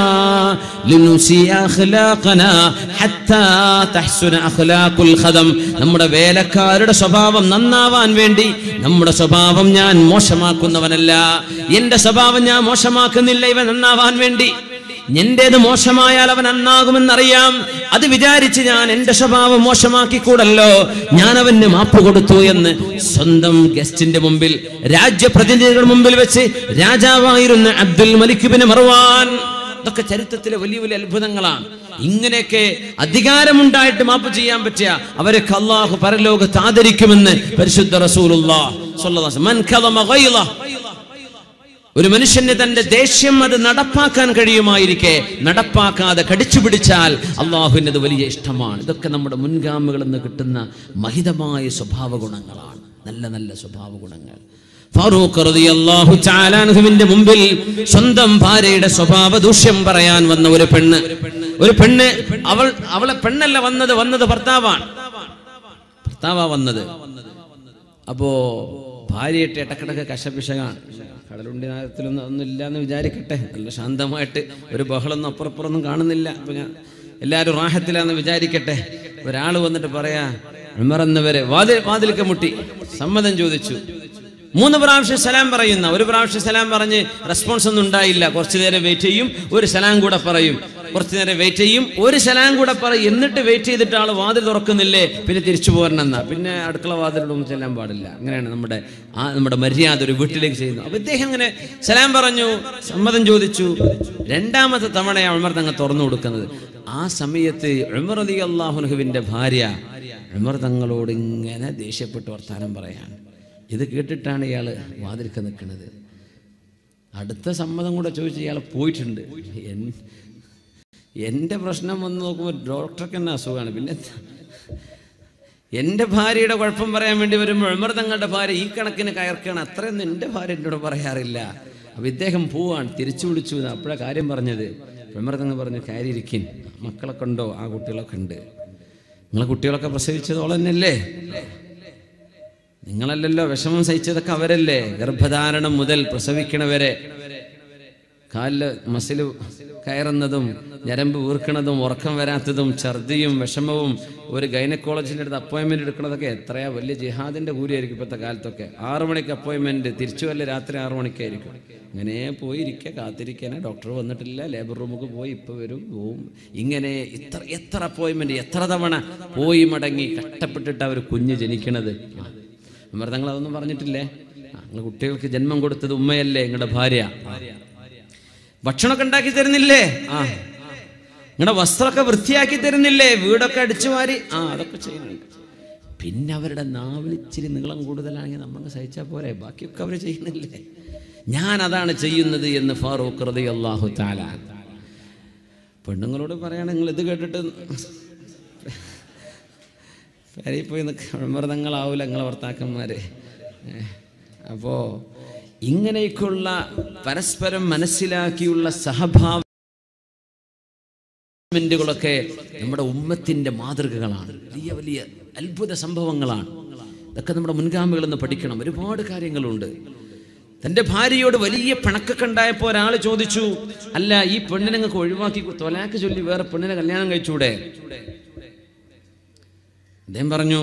ലിനുസി അഖ്ലാഖനാ ഹത്താ തഹ്സുന അഖ്ലാഖുൽ ഖദം നമ്മുടെ വേലക്കാരുടെ സ്വഭാവം നന്നാവാൻ വേണ്ടി നമ്മുടെ സ്വഭാവം ഞാൻ മോശമാക്കുന്നവനല്ല എന്റെ സ്വഭാവം ഞാൻ മോശമാക്കുന്നില്ല ഇവ നന്നാവാൻ വേണ്ടി എന്റേത് മോശമായാൽ അവൻ നന്നാകുമെന്നറിയാം അത് വിചാരിച്ച് ഞാൻ എന്റെ സ്വഭാവം മോശമാക്കിക്കൂടല്ലോ ഞാൻ അവന് മാപ്പ് കൊടുത്തു എന്ന് സ്വന്തം ഗസ്റ്റിന്റെ മുമ്പിൽ രാജ്യപ്രതിനിധികളുടെ മുമ്പിൽ വെച്ച് രാജാവായിരുന്ന അബ്ദുൽ മലിക്കുബിന് മറുവാൻ ഇതൊക്കെ ചരിത്രത്തിലെ വലിയ വലിയ അത്ഭുതങ്ങളാണ് ഇങ്ങനെയൊക്കെ അധികാരമുണ്ടായിട്ട് മാപ്പ് ചെയ്യാൻ പറ്റിയ അവരൊക്കെ അള്ളാഹു പരലോകത്ത് ആദരിക്കുമെന്ന് പരിശുദ്ധ റസൂലുള്ള മൻ ഖദമ ഗൈള ഒരു മനുഷ്യന് തന്റെ ദേഷ്യം അത് നടപ്പാക്കാൻ കഴിയുമായിരിക്കെ നടപ്പാക്കാതെ കടിച്ചു പിടിച്ചാൽ അള്ളാഹുവിന് അത് വലിയ ഇഷ്ടമാണ് ഇതൊക്കെ നമ്മുടെ മുൻഗാമികളിൽ നിന്ന് കിട്ടുന്ന മഹിതമായ സ്വഭാവ ഗുണങ്ങളാണ് നല്ല നല്ല സ്വഭാവ ഗുണങ്ങൾ ഫാറൂഖ് റളിയല്ലാഹു തആല അൻഹുവിന്റെ മുമ്പിൽ സ്വന്തം ഭാര്യയുടെ സ്വഭാവ ദൂഷ്യം പറയാൻ വന്ന ഒരു പെണ്ണ് ഒരു പെണ്ണ് അവൾ അവളെ പെണ്ണല്ല വന്നത് വന്നത് ഭർത്താവാണ് ഭർത്താവാ വന്നത് അപ്പോ ഭാര്യയിട്ട് ഇടക്കിടക്ക് കശപിശകാണ് കടലുണ്ടി നാരത്തിലൊന്നും ഒന്നും ഇല്ലാന്ന് വിചാരിക്കട്ടെ നല്ല ശാന്തമായിട്ട് ഒരു ബഹളൊന്നും അപ്പുറപ്പുറമൊന്നും കാണുന്നില്ല അപ്പൊ ഞാൻ എല്ലാവരും റാഹത്തിലാന്ന് വിചാരിക്കട്ടെ ഒരാൾ വന്നിട്ട് പറയാ ഉമർ എന്നവരെ വാതിൽ വാതിൽക്ക് മുട്ടി സമ്മതം ചോദിച്ചു മൂന്ന് പ്രാവശ്യം സലാം പറയുന്ന ഒരു പ്രാവശ്യം സലാം പറഞ്ഞ് റെസ്പോൺസ് ഒന്നും ഉണ്ടായില്ല കുറച്ചു നേരം വെയിറ്റ് ചെയ്യും ഒരു സലാം കൂടെ പറയും കുറച്ചു നേരം വെയിറ്റ് ചെയ്യും ഒരു സലാം കൂടെ പറയും എന്നിട്ട് വെയിറ്റ് ചെയ്തിട്ട് ആൾ വാതിൽ തുറക്കുന്നില്ലേ പിന്നെ തിരിച്ചു പോരണമെന്നാ പിന്നെ അടുക്കള വാതിലൊന്നും ചെല്ലാൻ പാടില്ല അങ്ങനെയാണ് നമ്മുടെ ആ നമ്മുടെ മര്യാദ ഒരു വീട്ടിലേക്ക് ചെയ്യുന്നു അപ്പൊ ഇദ്ദേഹം അങ്ങനെ സലാം പറഞ്ഞു സമ്മതം ചോദിച്ചു രണ്ടാമത്തെ തവണയാണ് ഉമർ തങ്ങൾ തുറന്നു കൊടുക്കുന്നത് ആ സമയത്ത് ഉമർ അലി അള്ളാഹുനുഹുവിന്റെ ഭാര്യ ഉമർ തങ്ങളോട് ഇങ്ങനെ ദേഷ്യപ്പെട്ട് വർത്താനം പറയാണ് ഇത് കേട്ടിട്ടാണ് ഇയാൾ വാതിൽക്ക് നിൽക്കുന്നത് അടുത്ത സമ്മതം കൂടെ ചോദിച്ച് ഇയാൾ പോയിട്ടുണ്ട് എൻ- എൻ്റെ പ്രശ്നം വന്ന് നോക്കുമ്പോൾ ഡോക്ടർക്ക് തന്നെ അസുഖമാണ് പിന്നെ എന്താ? എൻ്റെ ഭാര്യയുടെ കുഴപ്പം പറയാൻ വേണ്ടി വരുമ്പോൾ ഉമർ തങ്ങളുടെ ഭാര്യ ഈ കണക്കിന് കയർക്കാണ് അത്രയൊന്നും എൻ്റെ ഭാര്യ എന്നോട് പറയാറില്ല അപ്പം ഇദ്ദേഹം പോവാണ് തിരിച്ചു വിളിച്ചു അപ്പോഴാണ് കാര്യം പറഞ്ഞത് ഉമർ തങ്ങൾ പറഞ്ഞു കാര്യരിക്കിൻ മക്കളൊക്കെ ഉണ്ടോ ആ കുട്ടികളൊക്കെ ഉണ്ട് നിങ്ങളെ കുട്ടികളൊക്കെ പ്രസവിച്ചത് ഓളന്നല്ലേ നിങ്ങളല്ലല്ലോ വിഷമം സഹിച്ചതൊക്കെ അവരല്ലേ ഗർഭധാരണം മുതൽ പ്രസവിക്കണവരെ കാലില് മസിൽ കയറുന്നതും ഞരമ്പ് വീർക്കണതും ഉറക്കം വരാത്തതും ഛർദിയും വിഷമവും ഒരു ഗൈനക്കോളജിൻ്റെ അടുത്ത് അപ്പോയിൻമെൻ്റ് എടുക്കണതൊക്കെ എത്രയാ വലിയ ജിഹാദിൻ്റെ കൂലിയായിരിക്കും ഇപ്പോഴത്തെ കാലത്തൊക്കെ ആറു മണിക്ക് അപ്പോയിൻമെൻറ്റ് തിരിച്ചു വല്ല രാത്രി ആറു മണിക്കായിരിക്കും ഇങ്ങനെ പോയി ഇരിക്കുക കാത്തിരിക്കാനെ ഡോക്ടർ വന്നിട്ടില്ല ലേബർ റൂമിൽ പോയി ഇപ്പോൾ വരും പോവും ഇങ്ങനെ ഇത്ര എത്ര അപ്പോയിൻമെൻറ്റ് എത്ര തവണ പോയി മടങ്ങി കഷ്ടപ്പെട്ടിട്ട് അവർ കുഞ്ഞ് ജനിക്കണത് മൃതങ്ങൾ അതൊന്നും പറഞ്ഞിട്ടില്ലേ നിങ്ങൾ കുട്ടികൾക്ക് ജന്മം കൊടുത്തത് ഉമ്മയല്ലേ നിങ്ങളുടെ ഭാര്യ ഭക്ഷണമൊക്കെ ഉണ്ടാക്കി തരുന്നില്ലേ ആ നിങ്ങളുടെ വസ്ത്രമൊക്കെ വൃത്തിയാക്കി തരുന്നില്ലേ വീടൊക്കെ അടിച്ചു വാരി ആ അതൊക്കെ ചെയ്യുന്നുണ്ട് പിന്നെ അവരുടെ നാവിൽ ഇച്ചിരി നീളം കൂടുതലാണെങ്കിൽ നമുക്ക് സഹിച്ചാൽ പോരെ ബാക്കിയൊക്കെ അവർ ചെയ്യുന്നില്ലേ ഞാൻ അതാണ് ചെയ്യുന്നത് എന്ന് ഫാറൂഖ് റതി അള്ളാഹു താല പെണ്ണുങ്ങളോട് പറയണ നിങ്ങൾ ഇത് കേട്ടിട്ട് പേരയിൽ പോയി മൃതങ്ങളാവൂല നിങ്ങളെ ഭർത്താക്കന്മാര് അപ്പോ ഇങ്ങനെയൊക്കെയുള്ള പരസ്പരം മനസ്സിലാക്കിയുള്ള സഹഭാവ കളൊക്കെ നമ്മുടെ ഉമ്മത്തിന്റെ മാതൃകകളാണ് വലിയ വലിയ അത്ഭുത സംഭവങ്ങളാണ് ഇതൊക്കെ നമ്മുടെ മുൻഗാമികളിൽ നിന്ന് പഠിക്കണം ഒരുപാട് കാര്യങ്ങളുണ്ട് തന്റെ ഭാര്യയോട് വലിയ പിണക്കൊക്കെ ഉണ്ടായപ്പോൾ ഒരാൾ ചോദിച്ചു അല്ല ഈ പെണ്ണിനെ നിങ്ങൾക്ക് ഒഴിവാക്കി തൊലാക്ക് ചൊല്ലി വേറെ പെണ്ണിനെ കല്യാണം കഴിച്ചൂടെ അദ്ദേഹം പറഞ്ഞു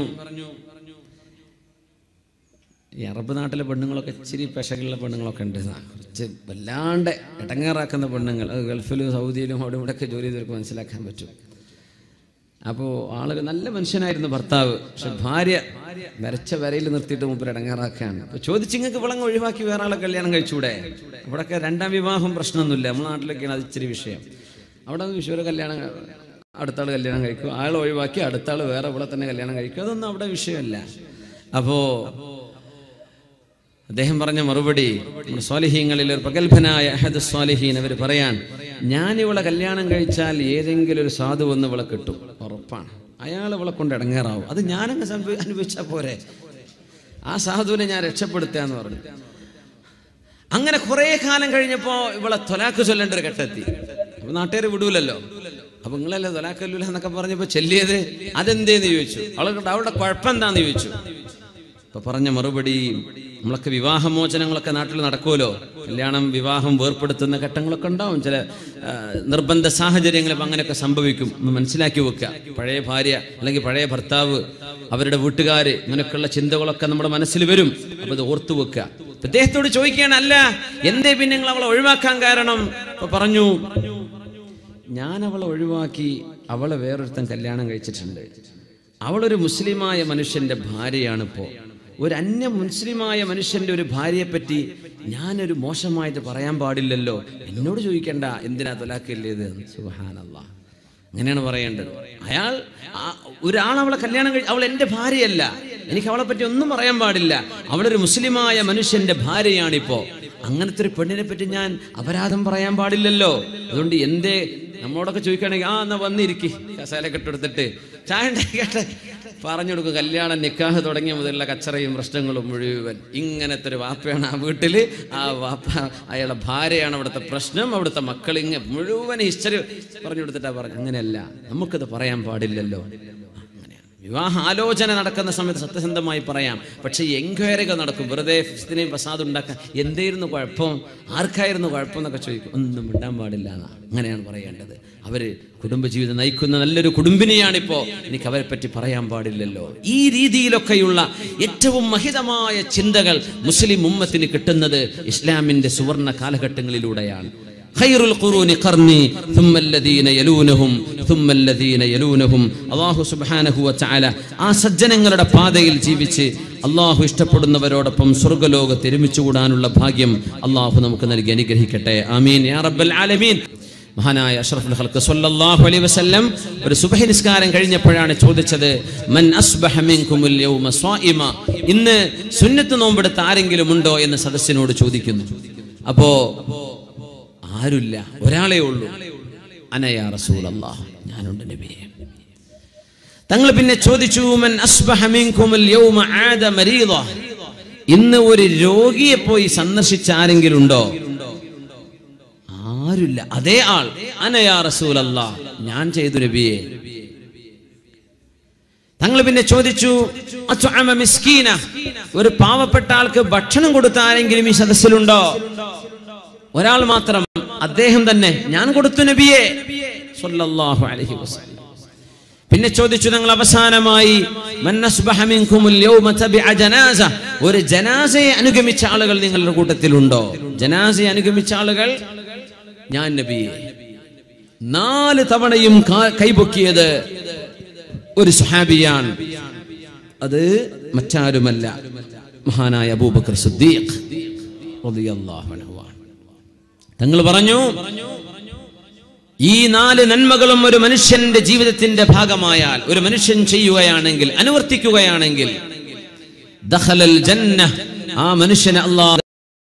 ഈ അറബ് നാട്ടിലെ പെണ്ണുങ്ങളൊക്കെ ഇച്ചിരി പെശകുള്ള പെണ്ണുങ്ങളൊക്കെ ഉണ്ട് കുറച്ച് വല്ലാണ്ട് ഇടങ്ങേറാക്കുന്ന പെണ്ണുങ്ങൾ അത് ഗൾഫിലും സൗദിയിലും അവിടെ ഇവിടെയൊക്കെ ജോലി ചെയ്തവർക്ക് മനസ്സിലാക്കാൻ പറ്റും അപ്പോൾ ആളുകൾ നല്ല മനുഷ്യനായിരുന്നു ഭർത്താവ് പക്ഷെ ഭാര്യ വരച്ച വരയിൽ നിർത്തിയിട്ട് മുമ്പ് ഇടങ്ങാറാക്കുകയാണ് അപ്പോൾ ചോദിച്ച് നിങ്ങൾക്ക് വിളങ്ങ് ഒഴിവാക്കി വേറെ ആളെ കല്യാണം കഴിച്ചൂടെ അവിടെയൊക്കെ രണ്ടാം വിവാഹം പ്രശ്നമൊന്നുമില്ല നമ്മുടെ നാട്ടിലൊക്കെയാണ് അത് ഇച്ചിരി വിഷയം അവിടെ വിഷുവരെ കല്യാണം അടുത്ത ആൾ കല്യാണം കഴിക്കും ആൾ ഒഴിവാക്കി അടുത്ത ആൾ വേറെ ഇവിടെ തന്നെ കല്യാണം കഴിക്കും അതൊന്നും അവിടെ വിഷയമല്ല അപ്പോൾ അദ്ദേഹം പറഞ്ഞ മറുപടി നമ്മുടെ സ്വാലിഹീങ്ങളിൽ ഒരു പ്രഗത്ഭനായ അഹദ് സ്വാലിഹീൻ അവർ പറയാൻ ഞാൻ ഇവളെ കല്യാണം കഴിച്ചാൽ ഏതെങ്കിലും ഒരു സാധു വന്ന് ഇവളെ കിട്ടും ഉറപ്പാണ് അയാൾ ഇവളെ കൊണ്ട് ഇടങ്ങേറാവും അത് ഞാനങ്ങ് സംഭവ അനുഭവിച്ചാൽ പോരെ ആ സാധുവിനെ ഞാൻ രക്ഷപ്പെടുത്തുക പറഞ്ഞു അങ്ങനെ കുറെ കാലം കഴിഞ്ഞപ്പോ ഇവളെ തൊലാക്ക് ചൊല്ലേണ്ട ഒരു ഘട്ടത്തി അപ്പൊ നാട്ടുകാർ വിടൂലല്ലോ അപ്പൊ നിങ്ങളല്ലേ തൊലാക്കല്ലൂല എന്നൊക്കെ പറഞ്ഞപ്പോ ചെല്ലിയത് അതെന്തേന്ന് ചോദിച്ചു അവളെ അവളുടെ കുഴപ്പം എന്താന്ന് ചോദിച്ചു അപ്പൊ പറഞ്ഞ മറുപടി നമ്മളൊക്കെ വിവാഹമോചനങ്ങളൊക്കെ നാട്ടിൽ നടക്കുമല്ലോ കല്യാണം വിവാഹം വേർപ്പെടുത്തുന്ന ഘട്ടങ്ങളൊക്കെ ഉണ്ടാവും ചില ആ, നിർബന്ധ സാഹചര്യങ്ങൾ ഇപ്പം അങ്ങനെയൊക്കെ സംഭവിക്കും ഒന്ന് മനസ്സിലാക്കി വെക്കുക പഴയ ഭാര്യ അല്ലെങ്കിൽ പഴയ ഭർത്താവ് അവരുടെ വീട്ടുകാർ ഇങ്ങനെയൊക്കെയുള്ള ചിന്തകളൊക്കെ നമ്മുടെ മനസ്സിൽ വരും അപ്പൊ അത് ഓർത്തു വെക്കുക അപ്പൊ ഇദ്ദേഹത്തോട് ചോദിക്കുകയാണ് അല്ല എന്തേ പിന്നെ നിങ്ങൾ അവളെ ഒഴിവാക്കാൻ കാരണം അപ്പൊ പറഞ്ഞു ഞാൻ അവളെ ഒഴിവാക്കി അവളെ വേറൊരുത്തൻ കല്യാണം കഴിച്ചിട്ടുണ്ട് അവളൊരു മുസ്ലിമായ മനുഷ്യന്റെ ഭാര്യയാണിപ്പോ ഒരു അന്യ മുസ്ലിമായ മനുഷ്യന്റെ ഒരു ഭാര്യയെ പറ്റി ഞാനൊരു മോശമായിട്ട് പറയാൻ പാടില്ലല്ലോ എന്നോട് ചോദിക്കണ്ട എന്തിനാ തൊലാക്കില്ലേത് സുഹാനല്ലാ അങ്ങനെയാണ് പറയേണ്ടത് അയാൾ ആ- ഒരാൾ അവളെ കല്യാണം കഴി അവൾ എൻ്റെ ഭാര്യയല്ല എനിക്ക് അവളെ പറ്റി ഒന്നും പറയാൻ പാടില്ല അവളൊരു മുസ്ലിമായ മനുഷ്യന്റെ ഭാര്യയാണിപ്പോ അങ്ങനത്തെ ഒരു പെണ്ണിനെ പറ്റി ഞാൻ അപരാധം പറയാൻ പാടില്ലല്ലോ അതുകൊണ്ട് എന്തേ നമ്മളോടൊക്കെ ചോദിക്കുകയാണെങ്കിൽ ആ എന്നാ വന്നിരിക്കി കസാലൊക്കെ ഇട്ടെടുത്തിട്ട് ചായ ഉണ്ടാക്കിയിട്ട് പറഞ്ഞു കൊടുക്കും കല്യാണം നിക്കാഹ് തുടങ്ങിയ മുതലുള്ള കച്ചറയും പ്രശ്നങ്ങളും മുഴുവൻ ഇങ്ങനത്തെ ഒരു വാപ്പയാണ് ആ വീട്ടിൽ ആ വാപ്പ അയാളുടെ ഭാര്യയാണ് അവിടുത്തെ പ്രശ്നം അവിടുത്തെ മക്കൾ ഇങ്ങനെ മുഴുവൻ ഹിസ്റ്ററി പറഞ്ഞു കൊടുത്തിട്ടാ പറഞ്ഞു അങ്ങനെയല്ല നമുക്കത് പറയാൻ പാടില്ലല്ലോ അങ്ങനെയാണ് വിവാഹ ആലോചന നടക്കുന്ന സമയത്ത് സത്യസന്ധമായി പറയാം പക്ഷേ എൻക്വയറികൾ നടക്കും വെറുതെ ഫിസ്തിനെയും ഫസാദ് ഉണ്ടാക്കാൻ എന്തായിരുന്നു കുഴപ്പം ആർക്കായിരുന്നു കുഴപ്പം എന്നൊക്കെ ചോദിക്കും ഒന്നും മിണ്ടാൻ പാടില്ല എന്നാ അങ്ങനെയാണ് പറയേണ്ടത് അവര് കുടുംബജീവിതം നയിക്കുന്ന നല്ലൊരു കുടുംബിനിയാണിപ്പോ എനിക്ക് അവരെ പറ്റി പറയാൻ പാടില്ലല്ലോ ഈ രീതിയിലൊക്കെയുള്ള ഏറ്റവും മഹിതമായ ചിന്തകൾ മുസ്ലിം ഉമ്മത്തിന് കിട്ടുന്നത് ഇസ്ലാമിന്റെ സുവർണ കാലഘട്ടങ്ങളിലൂടെയാണ് ഖൈറുൽ ഖുറൂനി ഖർനി ثم الذين يلونهم ثم الذين يلونهم അല്ലാഹു സുബ്ഹാനഹു വ തആല ആ സജ്ജനങ്ങളുടെ പാതയിൽ ജീവിച്ച് അള്ളാഹു ഇഷ്ടപ്പെടുന്നവരോടൊപ്പം സ്വർഗ്ഗലോകത്ത് ഒരുമിച്ച് കൂടാനുള്ള ഭാഗ്യം അള്ളാഹു നമുക്ക് നൽകി അനുഗ്രഹിക്കട്ടെ ആമീൻ യാ റബ്ബൽ ആലമീൻ മഹാനായ അഷ്റഫുൽ ഖൽഖ് സല്ലല്ലാഹു അലൈഹി വസല്ലം ഒരു സുബ്ഹി നിസ്കാരം കഴിഞ്ഞപ്പോഴാണ് ചോദിച്ചത് മൻ അസ്ബഹ മിൻകുമുൽ യൗമ സ്വായിമ ഇന്ന് സുന്നത്ത് നോമ്പെടുത്ത ആരെങ്കിലും ഉണ്ടോ എന്ന് സദസ്സിനോട് ചോദിക്കുന്നു അപ്പോ ആരുമില്ല ഒരാളേ ഉള്ളൂ അനയാ റസൂലല്ലാഹ് ഞാനുണ്ട് നബിയെ തങ്ങൾ പിന്നെ ചോദിച്ചു മൻ അസ്ബഹ മിൻകുമുൽ യൗമ ആദ മരീദ ഇന്ന് ഒരു രോഗിയെ പോയി സന്ദർശിച്ച ആരെങ്കിലും ഉണ്ടോ ആരുമില്ല അതേ ആൾ അനയാ റസൂലല്ലാ ഞാൻ ചെയ്തു നബിയെ തങ്ങൾ പിന്നെ ചോദിച്ചു അത്അമ മിസ്കീന ഒരു പാവപ്പെട്ട ആൾക്ക് ഭക്ഷണം കൊടുത്ത ആരെങ്കിലും ഈ സദസ്സിലുണ്ടോ ഒരാൾ മാത്രം അദ്ദേഹം തന്നെ ഞാൻ കൊടുത്തു നബിയെ സല്ലല്ലാഹു അലൈഹി വസല്ലം പിന്നെ ചോദിച്ചു ഞങ്ങൾ അവസാനമായി മൻ അസ്ബഹ മിൻകുമുൽ യൗമ തബിഅ ജനാസ ഒരു ജനാസയെ അനുഗമിച്ച ആളുകൾ നിങ്ങളുടെ കൂട്ടത്തിലുണ്ടോ ജനാസയെ അനുഗമിച്ച ആളുകൾ ഞാൻ നബിയെ നാല് തവണയും കാ- കൈപൊക്കിയത് ഒരു സുഹാബിയാണ് അത് മറ്റാരുമല്ല മഹാനായ അബൂബക്കർ സിദ്ദീഖ് റളിയല്ലാഹു അൻഹു ആണ്. തങ്ങൾ പറഞ്ഞു ഈ നാല് നന്മകളും ഒരു മനുഷ്യന്റെ ജീവിതത്തിന്റെ ഭാഗമായാൽ ഒരു മനുഷ്യൻ ചെയ്യുകയാണെങ്കിൽ അനുവർത്തിക്കുകയാണെങ്കിൽ ദഖലൽ ജന്ന ആ മനുഷ്യനെ അള്ളാഹ്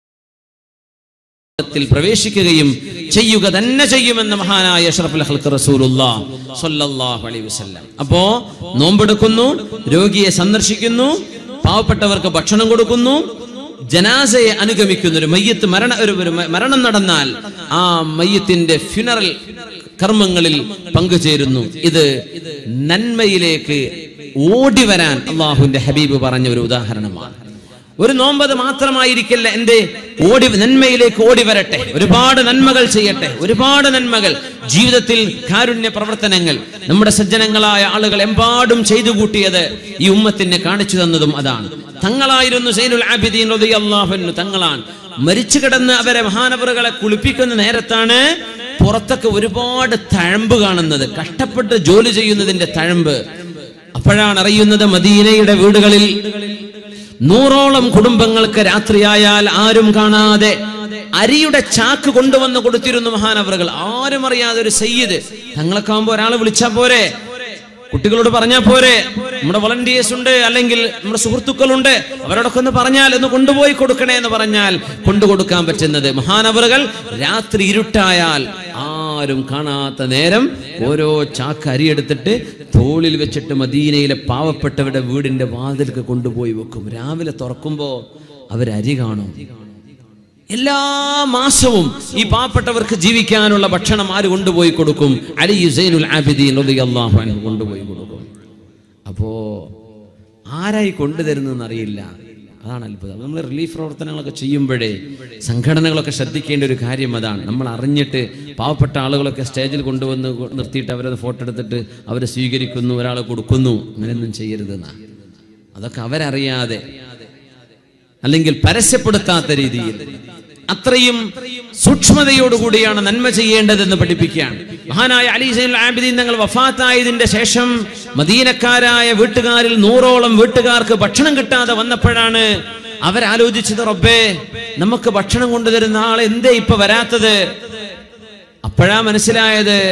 ത്തിൽ പ്രവേശിക്കുകയും ചെയ്യുക തന്നെ ചെയ്യുമെന്ന് മഹാനായ അഷ്റഫുൽ ഹൽക്ക് റസൂലുള്ളാ സ്വല്ലല്ലാഹു അലൈഹി വസല്ലം അപ്പോ നോമ്പെടുക്കുന്നു രോഗിയെ സന്ദർശിക്കുന്നു പാവപ്പെട്ടവർക്ക് ഭക്ഷണം കൊടുക്കുന്നു ജനാസയെ അനുഗമിക്കുന്നു ഒരു മയ്യത്ത് മരണ ഒരു ഒരു മ- മരണം നടന്നാൽ ആ മയ്യത്തിന്റെ ഫ്യുനറൽ കർമ്മങ്ങളിൽ പങ്കുചേരുന്നു ഇത് നന്മയിലേക്ക് ഓടി വരാൻ അള്ളാഹുവിന്റെ ഹബീബ് പറഞ്ഞ ഒരു ഉദാഹരണമാണ് ഒരു നോമ്പത് മാത്രമായിരിക്കില്ല എന്റെ ഓടി നന്മയിലേക്ക് ഓടി വരട്ടെ ഒരുപാട് നന്മകൾ ചെയ്യട്ടെ ഒരുപാട് നന്മകൾ ജീവിതത്തിൽ കാരുണ്യ പ്രവർത്തനങ്ങൾ നമ്മുടെ സജ്ജനങ്ങളായ ആളുകൾ എമ്പാടും ചെയ്തു കൂട്ടിയത് ഈ ഉമ്മത്തിനെ കാണിച്ചു തന്നതും അതാണ് തങ്ങളായിരുന്നു സൈനുൽ ആബിദീൻ റളിയല്ലാഹു അൻഹു തങ്ങളാണ് മരിച്ചു കിടന്ന് അവരെ മഹാനവറുകളെ കുളിപ്പിക്കുന്ന നേരത്താണ് പുറത്തൊക്കെ ഒരുപാട് തഴമ്പ് കാണുന്നത് കഷ്ടപ്പെട്ട് ജോലി ചെയ്യുന്നതിന്റെ തഴമ്പ് അപ്പോഴാണ് അറിയുന്നത് മദീനയുടെ വീടുകളിൽ നൂറോളം കുടുംബങ്ങൾക്ക് രാത്രിയായാൽ ആരും കാണാതെ അരിയുടെ ചാക്ക് കൊണ്ടുവന്ന് കൊടുത്തിരുന്നു മഹാനവറുകൾ ആരും അറിയാതെ ഒരു സയ്യിദ് തങ്ങളൊക്കെ ആകുമ്പോ ഒരാളെ വിളിച്ചാ പോരെ കുട്ടികളോട് പറഞ്ഞാൽ പോരെ നമ്മുടെ വളണ്ടിയേഴ്സ് ഉണ്ട് അല്ലെങ്കിൽ നമ്മുടെ സുഹൃത്തുക്കളുണ്ട് അവരോടൊക്കെ ഒന്ന് പറഞ്ഞാൽ ഒന്ന് കൊണ്ടുപോയി കൊടുക്കണേ എന്ന് പറഞ്ഞാൽ കൊണ്ടുകൊടുക്കാൻ പറ്റുന്നത് മഹാനവറുകൾ രാത്രി ഇരുട്ടായാൽ ആരും കാണാത്ത നേരം ഓരോ ചാക്ക് അരിയെടുത്തിട്ട് തോളിൽ വെച്ചിട്ട് മദീനയിലെ പാവപ്പെട്ടവരുടെ വീടിന്റെ വാതിൽക്ക് കൊണ്ടുപോയി വെക്കും രാവിലെ തുറക്കുമ്പോ അവരരി കാണും എല്ലാ മാസവും ഈ പാവപ്പെട്ടവർക്ക് ജീവിക്കാനുള്ള ഭക്ഷണം ആര് കൊണ്ടുപോയി കൊടുക്കും അലി യുസൈനുൽ ആബിദീൻ റളിയല്ലാഹു അൻഹു കൊണ്ടുപോയി കൊടുക്കും അപ്പോ ആരായി കൊണ്ടുതരുന്നതെന്ന് അറിയില്ല അതാണ് അത്ഭുതം നമ്മൾ റിലീഫ് പ്രവർത്തനങ്ങളൊക്കെ ചെയ്യുമ്പോഴേ സംഘടനകളൊക്കെ ശ്രദ്ധിക്കേണ്ട ഒരു കാര്യം അതാണ് നമ്മൾ അറിഞ്ഞിട്ട് പാവപ്പെട്ട ആളുകളൊക്കെ സ്റ്റേജിൽ കൊണ്ടുവന്ന് കൊ- നിർത്തിയിട്ട് അവരത് ഫോട്ടോ എടുത്തിട്ട് അവരെ സ്വീകരിക്കുന്നു ഒരാളെ കൊടുക്കുന്നു അങ്ങനെയൊന്നും ചെയ്യരുതെന്നാ അതൊക്കെ അവരറിയാതെ അല്ലെങ്കിൽ പരസ്യപ്പെടുത്താത്ത രീതിയിൽ അത്രയും സൂക്ഷ്മതയോടുകൂടിയാണ് നന്മ ചെയ്യേണ്ടതെന്ന് പഠിപ്പിക്കുകയാണ് മഹാനായ അലി സൈനുൽ ആബിദീൻ തങ്ങൾ വഫാത്തായതിന്റെ ശേഷം മദീനക്കാരായ വീട്ടുകാരിൽ നൂറോളം വീട്ടുകാർക്ക് ഭക്ഷണം കിട്ടാതെ വന്നപ്പോഴാണ് അവരാലോചിച്ചത് റബ്ബേ നമുക്ക് ഭക്ഷണം കൊണ്ടുതരുന്ന ആൾ എന്തേ ഇപ്പൊ വരാത്തത് അപ്പോഴാ മനസ്സിലായത്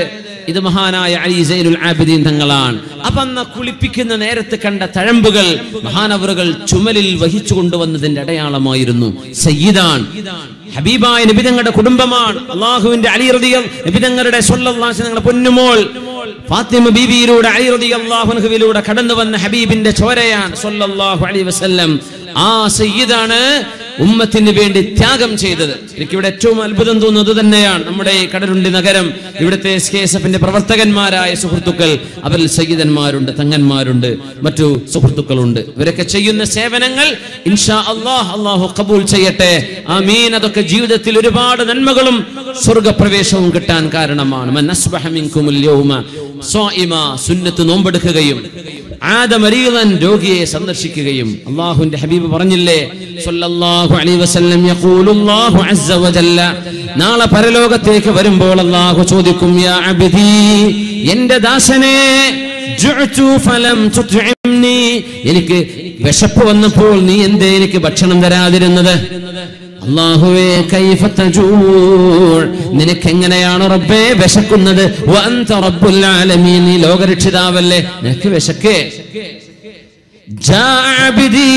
ഇത് മഹാനായ അലി സൈനുൽ ആബിദീൻ തങ്ങളാണ് അപ്പൊ അന്ന് കുളിപ്പിക്കുന്ന നേരത്ത് കണ്ട തഴമ്പുകൾ മഹാനവറുകൾ ചുമലിൽ വഹിച്ചു കൊണ്ടുവന്നതിന്റെ അടയാളമായിരുന്നു സയ്യിദാൻ ഹബീബായ നബിതങ്ങളുടെ കുടുംബമാണ് അള്ളാഹുവിന്റെ അലി റളിയ നബിതങ്ങളുടെ സ്വല്ലല്ലാഹു നിങ്ങളുടെ പൊന്നുമോൾ ഫാത്തിമ ബീബിയിലൂടെ അലി റളിയല്ലാഹു അൻഹുവിലൂടെ കടന്നു വന്ന ഹബീബിന്റെ ചോരയാണ് സ്വല്ലല്ലാഹു അലൈഹി വസല്ലം ആ സയ്യിദാണ് ഉമ്മത്തിന് വേണ്ടി ത്യാഗം ചെയ്തത് എനിക്കിവിടെ ഏറ്റവും അത്ഭുതം തോന്നുന്നത് തന്നെയാണ് നമ്മുടെ ഈ കടലുണ്ടി നഗരം ഇവിടുത്തെ എസ് കെ എസ് എഫിന്റെ പ്രവർത്തകന്മാരായ സുഹൃത്തുക്കൾ അവരിൽ സയ്യിദന്മാരുണ്ട് തങ്ങന്മാരുണ്ട് മറ്റു സുഹൃത്തുക്കളുണ്ട് ഇവരൊക്കെ ചെയ്യുന്ന സേവനങ്ങൾ ഇൻഷാ അള്ളാഹ് അള്ളാഹു കബൂൽ ചെയ്യട്ടെ ആമീൻ അതൊക്കെ ജീവിതത്തിൽ ഒരുപാട് നന്മകളും സ്വർഗപ്രവേശവും കിട്ടാൻ കാരണമാണ് മൻ അസ്ബഹ മിൻകുമുൽ യൗമ സ്വാഇമ സുന്നത്ത് നോമ്പെടുക്കുകയും ആദമരീതൻ രോഗിയെ സന്ദർശിക്കുകയും അള്ളാഹുവിന്റെ ഹബീബ് പറഞ്ഞില്ലേ സല്ലല്ലാഹു അലൈഹി വസല്ലം യഖൂലുല്ലാഹു അസ്സ വജല്ല നാളെ പരലോകത്തേക്ക് വരുമ്പോൾ അള്ളാഹു ചോദിക്കും യാ അബ്ദി എന്റെ ദാസനെ ജുഅ്തു ഫലം തുത്ഇംനി എനിക്ക് വിശപ്പ് വന്നപ്പോൾ നീ എന്തേ എനിക്ക് ഭക്ഷണം തരാതിരുന്നത് അള്ളാഹുവേ കൈഫ തജൂൾ നിനക്ക് എങ്ങനെയാണ് റബ്ബേ വിശക്കുന്നത് വഅൻത റബ്ബുൽ ആലമീൻ നീ ലോകരക്ഷിതാവല്ലേ നിനക്ക് വിശക്കേ ജാ അബ്ദീ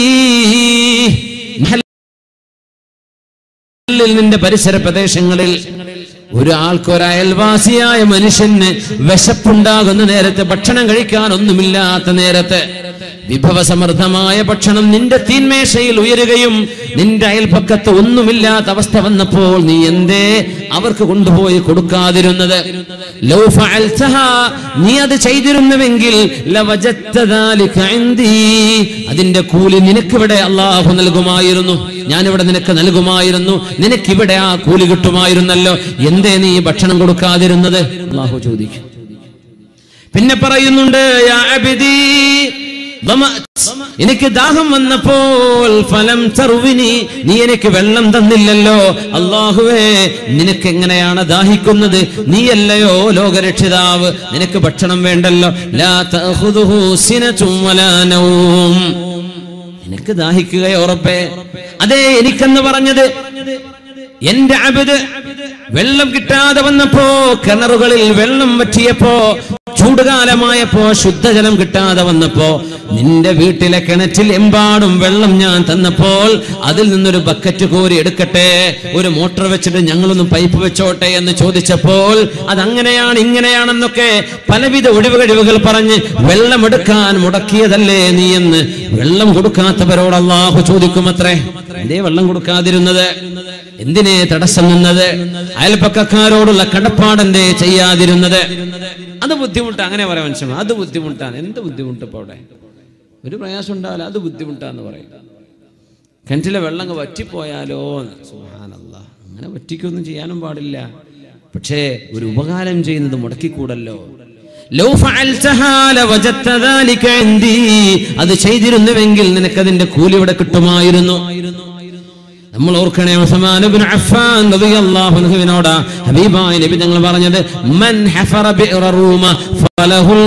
മഹല്ലിൽ നിന്റെ പരിസര പ്രദേശങ്ങളിൽ ഒരാൾക്ക് ഒരു അയൽവാസിയായ മനുഷ്യന് വിശപ്പുണ്ടാകുന്ന നേരത്തെ ഭക്ഷണം കഴിക്കാൻ ഒന്നുമില്ലാത്ത നേരത്തെ വിഭവസമൃദ്ധമായ ഭക്ഷണം നിന്റെ തീന്മേശയിൽ ഉയരുകയും നിന്റെ അയൽപക്കത്ത് ഒന്നുമില്ലാത്ത അവസ്ഥ വന്നപ്പോൾ നീ എന്തേ അവർക്ക് കൊണ്ടുപോയി കൊടുക്കാതിരുന്നത് ലൗ ഫഅൽതഹാ, നീ അത് ചെയ്തിരുന്നുവെങ്കിൽ ലവജദ്ത ذلك عندي. അതിന്റെ കൂലി നിനക്കിവിടെ അള്ളാഹു നൽകുമായിരുന്നു ഞാനിവിടെ നിനക്ക് നൽകുമായിരുന്നു നിനക്കിവിടെ ആ കൂലി കിട്ടുമായിരുന്നല്ലോ എന്തേ നീ ഭക്ഷണം കൊടുക്കാതിരുന്നത് അള്ളാഹു ചോദിക്കും പിന്നെ പറയുന്നുണ്ട് യാ അബ്ദീ, ضمأت. എനിക്ക് ദാഹം വന്നപ്പോൾ ഫലം തറുവിനി നീ എനിക്ക് വെള്ളം തന്നില്ലല്ലോ അള്ളാഹുവേ നിനക്ക് എങ്ങനെയാണ് ദാഹിക്കുന്നത് നീയല്ലയോ ലോകരക്ഷിതാവ് നിനക്ക് ഭക്ഷണം വേണ്ടല്ലോ ലാ തഅഖുദുഹു സിനതും വലാ നൗം നിനക്ക് ദാഹിക്കുകയോ ഉറപ്പേ അതെ എനിക്കെന്ന് പറഞ്ഞത് എന്റെ അബിത് വെള്ളം കിട്ടാതെ വന്നപ്പോ കിണറുകളിൽ വെള്ളം വറ്റിയപ്പോ ചൂടുകാലമായപ്പോ ശുദ്ധജലം കിട്ടാതെ വന്നപ്പോ നിന്റെ വീട്ടിലെ കിണറ്റിൽ എമ്പാടും വെള്ളം ഞാൻ തന്നപ്പോൾ അതിൽ നിന്നൊരു ബക്കറ്റ് കോരി എടുക്കട്ടെ ഒരു മോട്ടോർ വെച്ചിട്ട് ഞങ്ങളൊന്ന് പൈപ്പ് വെച്ചോട്ടെ എന്ന് ചോദിച്ചപ്പോൾ അതങ്ങനെയാണ് ഇങ്ങനെയാണെന്നൊക്കെ പലവിധ ഒഴിവ് കഴിവുകൾ പറഞ്ഞ് വെള്ളം എടുക്കാൻ മുടക്കിയതല്ലേ നീ എന്ന് വെള്ളം കൊടുക്കാത്തവരോട് അള്ളാഹു ചോദിക്കുമത്രേ എന്തേ വെള്ളം കൊടുക്കാതിരുന്നത് എന്തിനെ തടസ്സം നിന്നത് അയൽപ്പക്കക്കാരോടുള്ള കടപ്പാടെന്തേ ചെയ്യാതിരുന്നത് അത് ബുദ്ധിമുട്ട് അങ്ങനെ പറയാൻ മനുഷ്യൻ അത് ബുദ്ധിമുട്ടാണ് എന്ത് ബുദ്ധിമുട്ട് ഇപ്പൊ അവിടെ ഒരു പ്രയാസം ഉണ്ടാവില്ല അത് ബുദ്ധിമുട്ടാന്ന് പറയും കിണറ്റിലെ വെള്ളം അങ്ങ് വറ്റിപ്പോയാലോ സുബ്ഹാനല്ലാ അങ്ങനെ വറ്റിക്കൊന്നും ചെയ്യാനും പാടില്ല പക്ഷേ ഒരു ഉപകാരം ചെയ്യുന്നത് മുടക്കിക്കൂടല്ലോ ലൗ ഫഅൽതഹാ ലവജദ്ത ذلك عندي. അത് ചെയ്തിരുന്നുവെങ്കിൽ നിനക്കതിന്റെ കൂലി ഇവിടെ കിട്ടുമായിരുന്നു നമ്മൾ ഓർക്കണേ ഉസ്മാൻ ഇബ്നു അഫ്ഫാൻ റളിയല്ലാഹു അൻഹുവിനോട് ഹബീബായ നബി തങ്ങൾ പറഞ്ഞത് മൻ ഹഫറ ബിഅറ റൂമ ഫലഹുൽ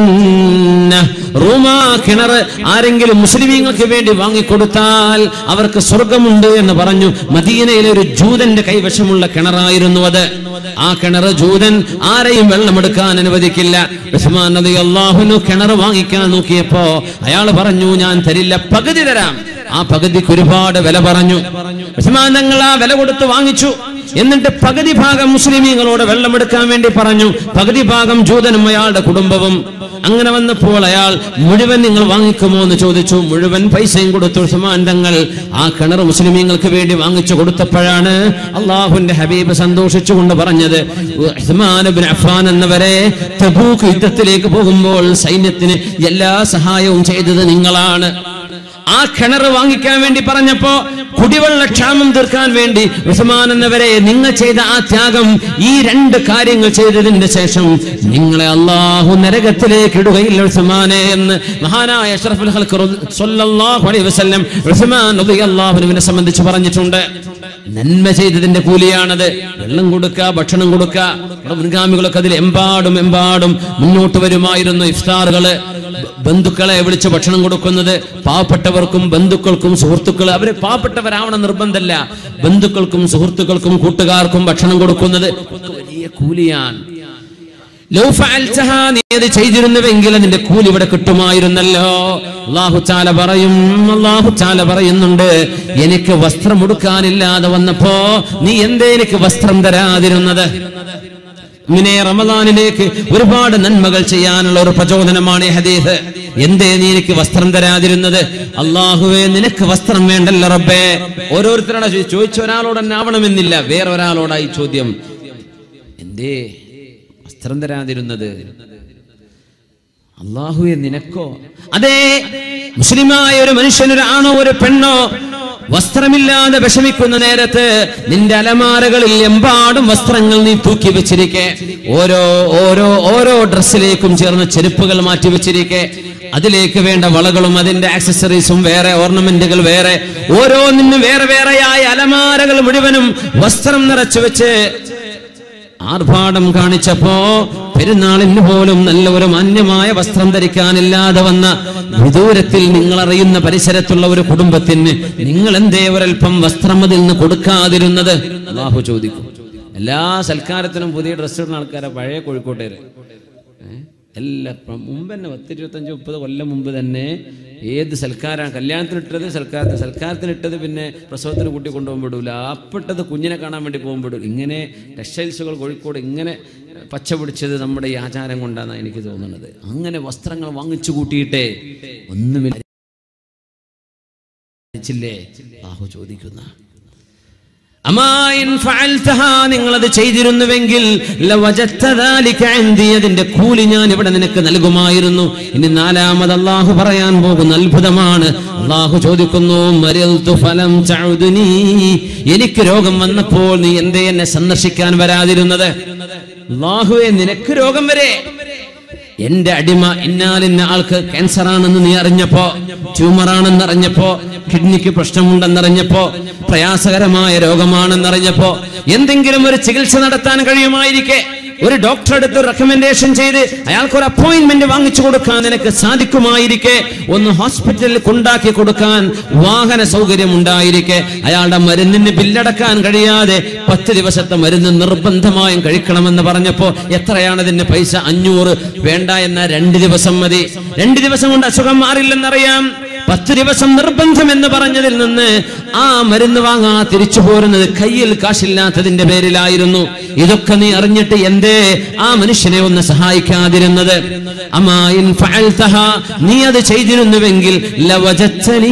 ജന്ന റൂമ കിണർ ആരെങ്കിലും മുസ്ലിമീങ്ങൾക്ക് വേണ്ടി വാങ്ങിക്കൊടുത്താൽ അവർക്ക് സ്വർഗമുണ്ട് എന്ന് പറഞ്ഞു മദീനയിലെ ഒരു ജൂതന്റെ കൈവശമുള്ള കിണറായിരുന്നു അത് ആ കിണർ ജൂതൻ ആരെയും വെള്ളമെടുക്കാൻ അനുവദിക്കില്ല ഉസ്മാൻ റളിയല്ലാഹു അൻഹു കിണർ വാങ്ങിക്കാൻ നോക്കിയപ്പോ അയാൾ പറഞ്ഞു ഞാൻ തരില്ല പകുതി തരാം ആ പകുതിക്ക് ഒരുപാട് വില പറഞ്ഞു ഉസ്മാൻ തങ്ങൾ ആ വില കൊടുത്ത് വാങ്ങിച്ചു എന്നിട്ട് പകുതി ഭാഗം മുസ്ലിമീങ്ങളോട് വെള്ളമെടുക്കാൻ വേണ്ടി പറഞ്ഞു പകുതി ഭാഗം ജൂതനും അയാളുടെ കുടുംബവും അങ്ങനെ വന്നപ്പോൾ അയാൾ മുഴുവൻ നിങ്ങൾ വാങ്ങിക്കുമോ എന്ന് ചോദിച്ചു മുഴുവൻ പൈസയും കൊടുത്തു ഉസ്മാൻ തങ്ങൾ ആ കിണർ മുസ്ലിമീങ്ങൾക്ക് വേണ്ടി വാങ്ങിച്ചു കൊടുത്തപ്പോഴാണ് അള്ളാഹുന്റെ ഹബീബ് സന്തോഷിച്ചുകൊണ്ട് പറഞ്ഞത് ഉസ്മാൻ ഇബ്നു അഫ്ഫാൻ എന്നവരെ തബൂക്ക് യുദ്ധത്തിലേക്ക് പോകുമ്പോൾ സൈന്യത്തിന് എല്ലാ സഹായവും ചെയ്തത് നിങ്ങളാണ് ആ കിണർ വാങ്ങിക്കാൻ വേണ്ടി പറഞ്ഞപ്പോ കുടിവെള്ള ക്ഷാമം തീർക്കാൻ വേണ്ടി ഉസ്മാൻ എന്നവരെ നിങ്ങൾ ചെയ്ത ആ ത്യാഗം ഈ രണ്ട് കാര്യങ്ങൾ ചെയ്തതിന്റെ ശേഷം നിങ്ങളെ അള്ളാഹു നരകത്തിലേക്ക് ഇടുകയില്ല ഉസ്മാനെ എന്ന് മഹാനായ അഷ്റഫുൽ ഖൽഖ് സ്വല്ലല്ലാഹു അലൈഹി വസല്ലം ഉസ്മാൻ റളിയല്ലാഹുവിനെ സംബന്ധിച്ച് പറഞ്ഞിട്ടുണ്ട് നന്മ ചെയ്തതിന്റെ കൂലിയാണത് വെള്ളം കൊടുക്കുക ഭക്ഷണം കൊടുക്കുക നമ്മുടെ മുൻഗാമികളൊക്കെ അതിൽ എമ്പാടും എമ്പാടും മുന്നോട്ട് വരുമായിരുന്നു ഇഫ്താറുകള് ബ- ബന്ധുക്കളെ വിളിച്ച് ഭക്ഷണം കൊടുക്കുന്നത് പാവപ്പെട്ടവർക്കും ബന്ധുക്കൾക്കും സുഹൃത്തുക്കൾ അവര് പാവപ്പെട്ടവരാവണം നിർബന്ധമല്ല ബന്ധുക്കൾക്കും സുഹൃത്തുക്കൾക്കും കൂട്ടുകാർക്കും ഭക്ഷണം കൊടുക്കുന്നത് ഒക്കെ വലിയ കൂലിയാണ് ലൗ ഫഅൽതഹ, നീ അത് ചെയ്തിരുന്നുവെങ്കിൽ അതിന്റെ കൂലി ഇവിടെ കിട്ടുമായിരുന്നല്ലോ അള്ളാഹു ചാല പറയും അള്ളാഹു ചാല പറയുന്നുണ്ട് എനിക്ക് വസ്ത്രം ഉടുക്കാനില്ലാതെ വന്നപ്പോ നീ എന്തേ എനിക്ക് വസ്ത്രം തരാതിരുന്നത് ഇങ്ങനെ റമദാനിലേക്ക് ഒരുപാട് നന്മകൾ ചെയ്യാനുള്ള ഒരു പ്രചോദനമാണ് ഈ ഹദീസ് എന്തേ നീ എനിക്ക് വസ്ത്രം തരാതിരുന്നത് അള്ളാഹുവേ നിനക്ക് വസ്ത്രം വേണ്ടല്ലോ റബ്ബേ ഓരോരുത്തരോട് ചോദിച്ച ഒരാളോട് തന്നെ ആവണമെന്നില്ല വേറെ ഒരാളോടായി ചോദ്യം എന്തേ വസ്ത്രം തരാതിരുന്നത് അള്ളാഹുവെ നിനക്കോ അതെ മുസ്ലിമായ ഒരു മനുഷ്യൻ ഒരു ആണോ ഒരു പെണ്ണോ വസ്ത്രമില്ലാതെ വിഷമിക്കുന്ന നേരത്ത് നിന്റെ അലമാരകളിൽ എമ്പാടും വസ്ത്രങ്ങൾ നീ തൂക്കി വെച്ചിരിക്കെ ഓരോ ഓരോ ഓരോ ഡ്രസ്സിലേക്കും ചേർന്ന് ചെരുപ്പുകൾ മാറ്റി വെച്ചിരിക്കെ അതിലേക്ക് വേണ്ട വളകളും അതിന്റെ ആക്സസറീസും വേറെ ഓർണമെന്റുകൾ വേറെ ഓരോന്നിനും വേറെ വേറെയായ അലമാരകൾ മുഴുവനും വസ്ത്രം നിറച്ചു വെച്ച് ആർഭാടം കാണിച്ചപ്പോ പെരുന്നാളിന് പോലും നല്ല ഒരു മാന്യമായ വസ്ത്രം ധരിക്കാനില്ലാതെ വന്ന വിദൂരത്തിൽ നിങ്ങൾ അറിയുന്ന പരിസരത്തുള്ള ഒരു കുടുംബത്തിന് നിങ്ങൾ എന്തേ ഒരൽപ്പം വസ്ത്രം അതിൽ നിന്ന് കൊടുക്കാതിരുന്നത് അള്ളാഹു ചോദിക്കും എല്ലാ സൽക്കാരത്തിനും പുതിയ ഡ്രസ്സ് ഇടുന്ന ആൾക്കാരെ പഴയ കോഴിക്കോട്ടേര് ഏ? എല്ലാ പ്ര- മുമ്പ് തന്നെ പത്തിരുപത്തഞ്ച് മുപ്പത് കൊല്ലം മുമ്പ് തന്നെ ഏത് സൽക്കാരാണ് കല്യാണത്തിന് ഇട്ടത് സൽക്കാരത്തിന് സൽക്കാരത്തിന് ഇട്ടത് പിന്നെ പ്രസവത്തിന് കൂട്ടി കൊണ്ടുപോകാൻ വിടൂല അപ്പിട്ടത് കുഞ്ഞിനെ കാണാൻ വേണ്ടി പോകാൻ വിടൂല ഇങ്ങനെ ടെക്സ്റ്റൈൽസുകൾ കോഴിക്കോട് ഇങ്ങനെ പച്ച പിടിച്ചത് നമ്മുടെ ഈ ആചാരം കൊണ്ടാണ് എനിക്ക് തോന്നുന്നത് അങ്ങനെ വസ്ത്രങ്ങൾ വാങ്ങിച്ചു കൂട്ടിയിട്ടേ ഒന്നുമില്ല ബാഹു ചോദിക്കുന്ന അമായിൻ ഫഅൽതഹ, നിങ്ങളത് ചെയ്തിരുന്നുവെങ്കിൽ ലവജത്ത ദാലിക ഇൻദി, അതിന്റെ കൂലി ഞാൻ ഇവിടെ നിനക്ക് നൽകുമായിരുന്നു ഇനി നാലാമത് അള്ളാഹു പറയാൻ പോകുന്ന അത്ഭുതമാണ് അള്ളാഹു ചോദിക്കുന്നു മരിൽതു ഫലം തഉദുനി. എനിക്ക് രോഗം വന്നപ്പോൾ നീ എന്തേ എന്നെ സന്ദർശിക്കാൻ വരാതിരുന്നത് അള്ളാഹുവെ നിനക്ക് രോഗം വരെ എന്റെ അടിമ ഇന്നാലിന്ന ആൾക്ക് ക്യാൻസർ ആണെന്ന് നീ അറിഞ്ഞപ്പോ ട്യൂമർ ആണെന്ന് അറിഞ്ഞപ്പോ കിഡ്നിക്ക് പ്രശ്നമുണ്ടെന്നറിഞ്ഞപ്പോ പ്രയാസകരമായ രോഗമാണെന്നറിഞ്ഞപ്പോ എന്തെങ്കിലും ഒരു ചികിത്സ നടത്താൻ കഴിയുമായിരിക്കെ ഒരു ഡോക്ടർ അടുത്ത് റെക്കമെൻഡേഷൻ ചെയ്ത് അയാൾക്ക് ഒരു അപ്പോയിന്റ്മെന്റ് വാങ്ങിച്ചു കൊടുക്കാൻ നിനക്ക് സാധിക്കുമായിരിക്കെ ഒന്ന് ഹോസ്പിറ്റലിൽ കൊണ്ടാക്കി കൊടുക്കാൻ വാഹന സൗകര്യം ഉണ്ടായിരിക്കെ അയാളുടെ മരുന്നിന് ബില്ലടക്കാൻ കഴിയാതെ പത്ത് ദിവസത്തെ മരുന്ന് നിർബന്ധമായും കഴിക്കണമെന്ന് പറഞ്ഞപ്പോ എത്രയാണ് ഇതിന്റെ പൈസ അഞ്ഞൂറ് വേണ്ട എന്ന രണ്ട് ദിവസം മതി രണ്ട് ദിവസം കൊണ്ട് അസുഖം മാറില്ലെന്നറിയാം പത്ത് ദിവസം നിർബന്ധം എന്ന് പറഞ്ഞതിൽ നിന്ന് ആ മരുന്ന് വാങ്ങാ തിരിച്ചു പോരുന്നത് കയ്യിൽ കാശില്ലാത്തതിന്റെ പേരിലായിരുന്നു ഇതൊക്കെ നീ അറിഞ്ഞിട്ട് എന്തേ ആ മനുഷ്യനെ ഒന്ന് സഹായിക്കാതിരുന്നത് അമായിൻ ഫഅൽതഹ, നീ അത് ചെയ്തിരുന്നുവെങ്കിൽ ലവജത്തനീ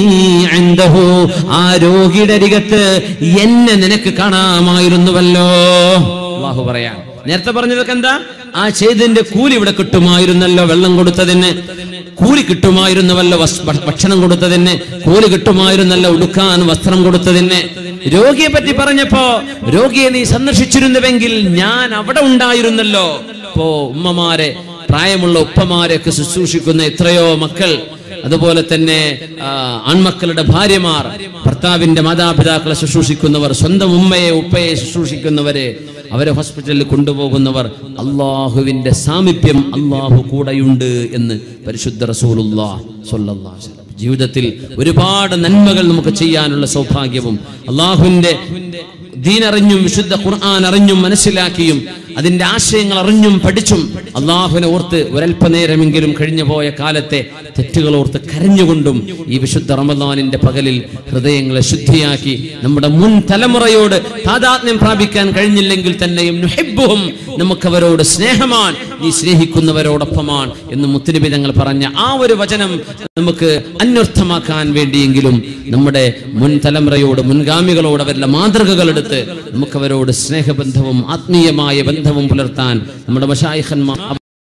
ഇൻദഹു. ആ രോഗിയുടെ അരികത്ത് എന്നെ നിനക്ക് കാണാമായിരുന്നുവല്ലോ അള്ളാഹു പറയാം നേരത്തെ പറഞ്ഞതൊക്കെ എന്താ ആ ചെയ്തതിന്റെ കൂലി ഇവിടെ കിട്ടുമായിരുന്നല്ലോ വെള്ളം കൊടുത്തതിന് കൂലി കിട്ടുമായിരുന്നുവല്ലോ വസ്- ഭ- ഭക്ഷണം കൊടുത്തതിന് കൂലി കിട്ടുമായിരുന്നല്ലോ ഉടുക്കാൻ വസ്ത്രം കൊടുത്തതിന് രോഗിയെ പറ്റി പറഞ്ഞപ്പോ രോഗിയെ നീ സന്ദർശിച്ചിരുന്നുവെങ്കിൽ ഞാൻ അവിടെ ഉണ്ടായിരുന്നല്ലോ ഇപ്പോ ഉമ്മമാരെ പ്രായമുള്ള ഉപ്പമാരെയൊക്കെ ശുശ്രൂഷിക്കുന്ന എത്രയോ മക്കൾ അതുപോലെ തന്നെ ആ, ആൺമക്കളുടെ ഭാര്യമാർ ഭർത്താവിന്റെ മാതാപിതാക്കളെ ശുശ്രൂഷിക്കുന്നവർ സ്വന്തം ഉമ്മയെ ഉപ്പയെ ശുശ്രൂഷിക്കുന്നവരെ അവരെ ഹോസ്പിറ്റലിൽ കൊണ്ടുപോകുന്നവർ അള്ളാഹുവിന്റെ സാമീപ്യം അള്ളാഹു കൂടെയുണ്ട് എന്ന് പരിശുദ്ധ റസൂലുല്ലാ സ്വല്ലല്ലാഹു അലൈഹി വസല്ലം. ജീവിതത്തിൽ ഒരുപാട് നന്മകൾ നമുക്ക് ചെയ്യാനുള്ള സൗഭാഗ്യവും അള്ളാഹുവിന്റെ ദീനറിഞ്ഞും വിശുദ്ധ ഖുർആൻ അറിഞ്ഞും മനസ്സിലാക്കിയും അതിന്റെ ആശയങ്ങൾ അറിഞ്ഞും പഠിച്ചും അള്ളാഹുവിനെ ഓർത്ത് ഒരല്പനേരമെങ്കിലും കഴിഞ്ഞു പോയ കാലത്തെ തെറ്റുകൾ ഓർത്ത് കരഞ്ഞുകൊണ്ടും ഈ വിശുദ്ധ റമദാനിന്റെ പകലിൽ ഹൃദയങ്ങളെ ശുദ്ധിയാക്കി നമ്മുടെ മുൻ തലമുറയോട് താതാത്മ്യം പ്രാപിക്കാൻ കഴിഞ്ഞില്ലെങ്കിൽ തന്നെയും നുഹിബ്ബുഹും നമുക്കവരോട് സ്നേഹമാണ് നീ സ്നേഹിക്കുന്നവരോടൊപ്പമാണ് എന്ന് മുത്തുനബി തങ്ങൾ പറഞ്ഞ ആ ഒരു വചനം നമുക്ക് അന്വർത്ഥമാക്കാൻ വേണ്ടിയെങ്കിലും നമ്മുടെ മുൻ തലമുറയോട് മുൻഗാമികളോട് അവരുടെ മാതൃകകൾ എടുത്ത് നമുക്കവരോട് സ്നേഹബന്ധവും ആത്മീയമായ ബന്ധവും പുലർത്താൻ നമ്മുടെ മഷായിഖന്മാർ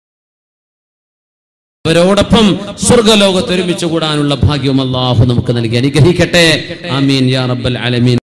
അവരോടൊപ്പം സ്വർഗലോകത്ത് ഒരുമിച്ച് കൂടാനുള്ള ഭാഗ്യം അള്ളാഹു നമുക്ക് നൽകി അനുഗ്രഹിക്കട്ടെ ആമീൻ യാ റബ്ബൽ ആലമീൻ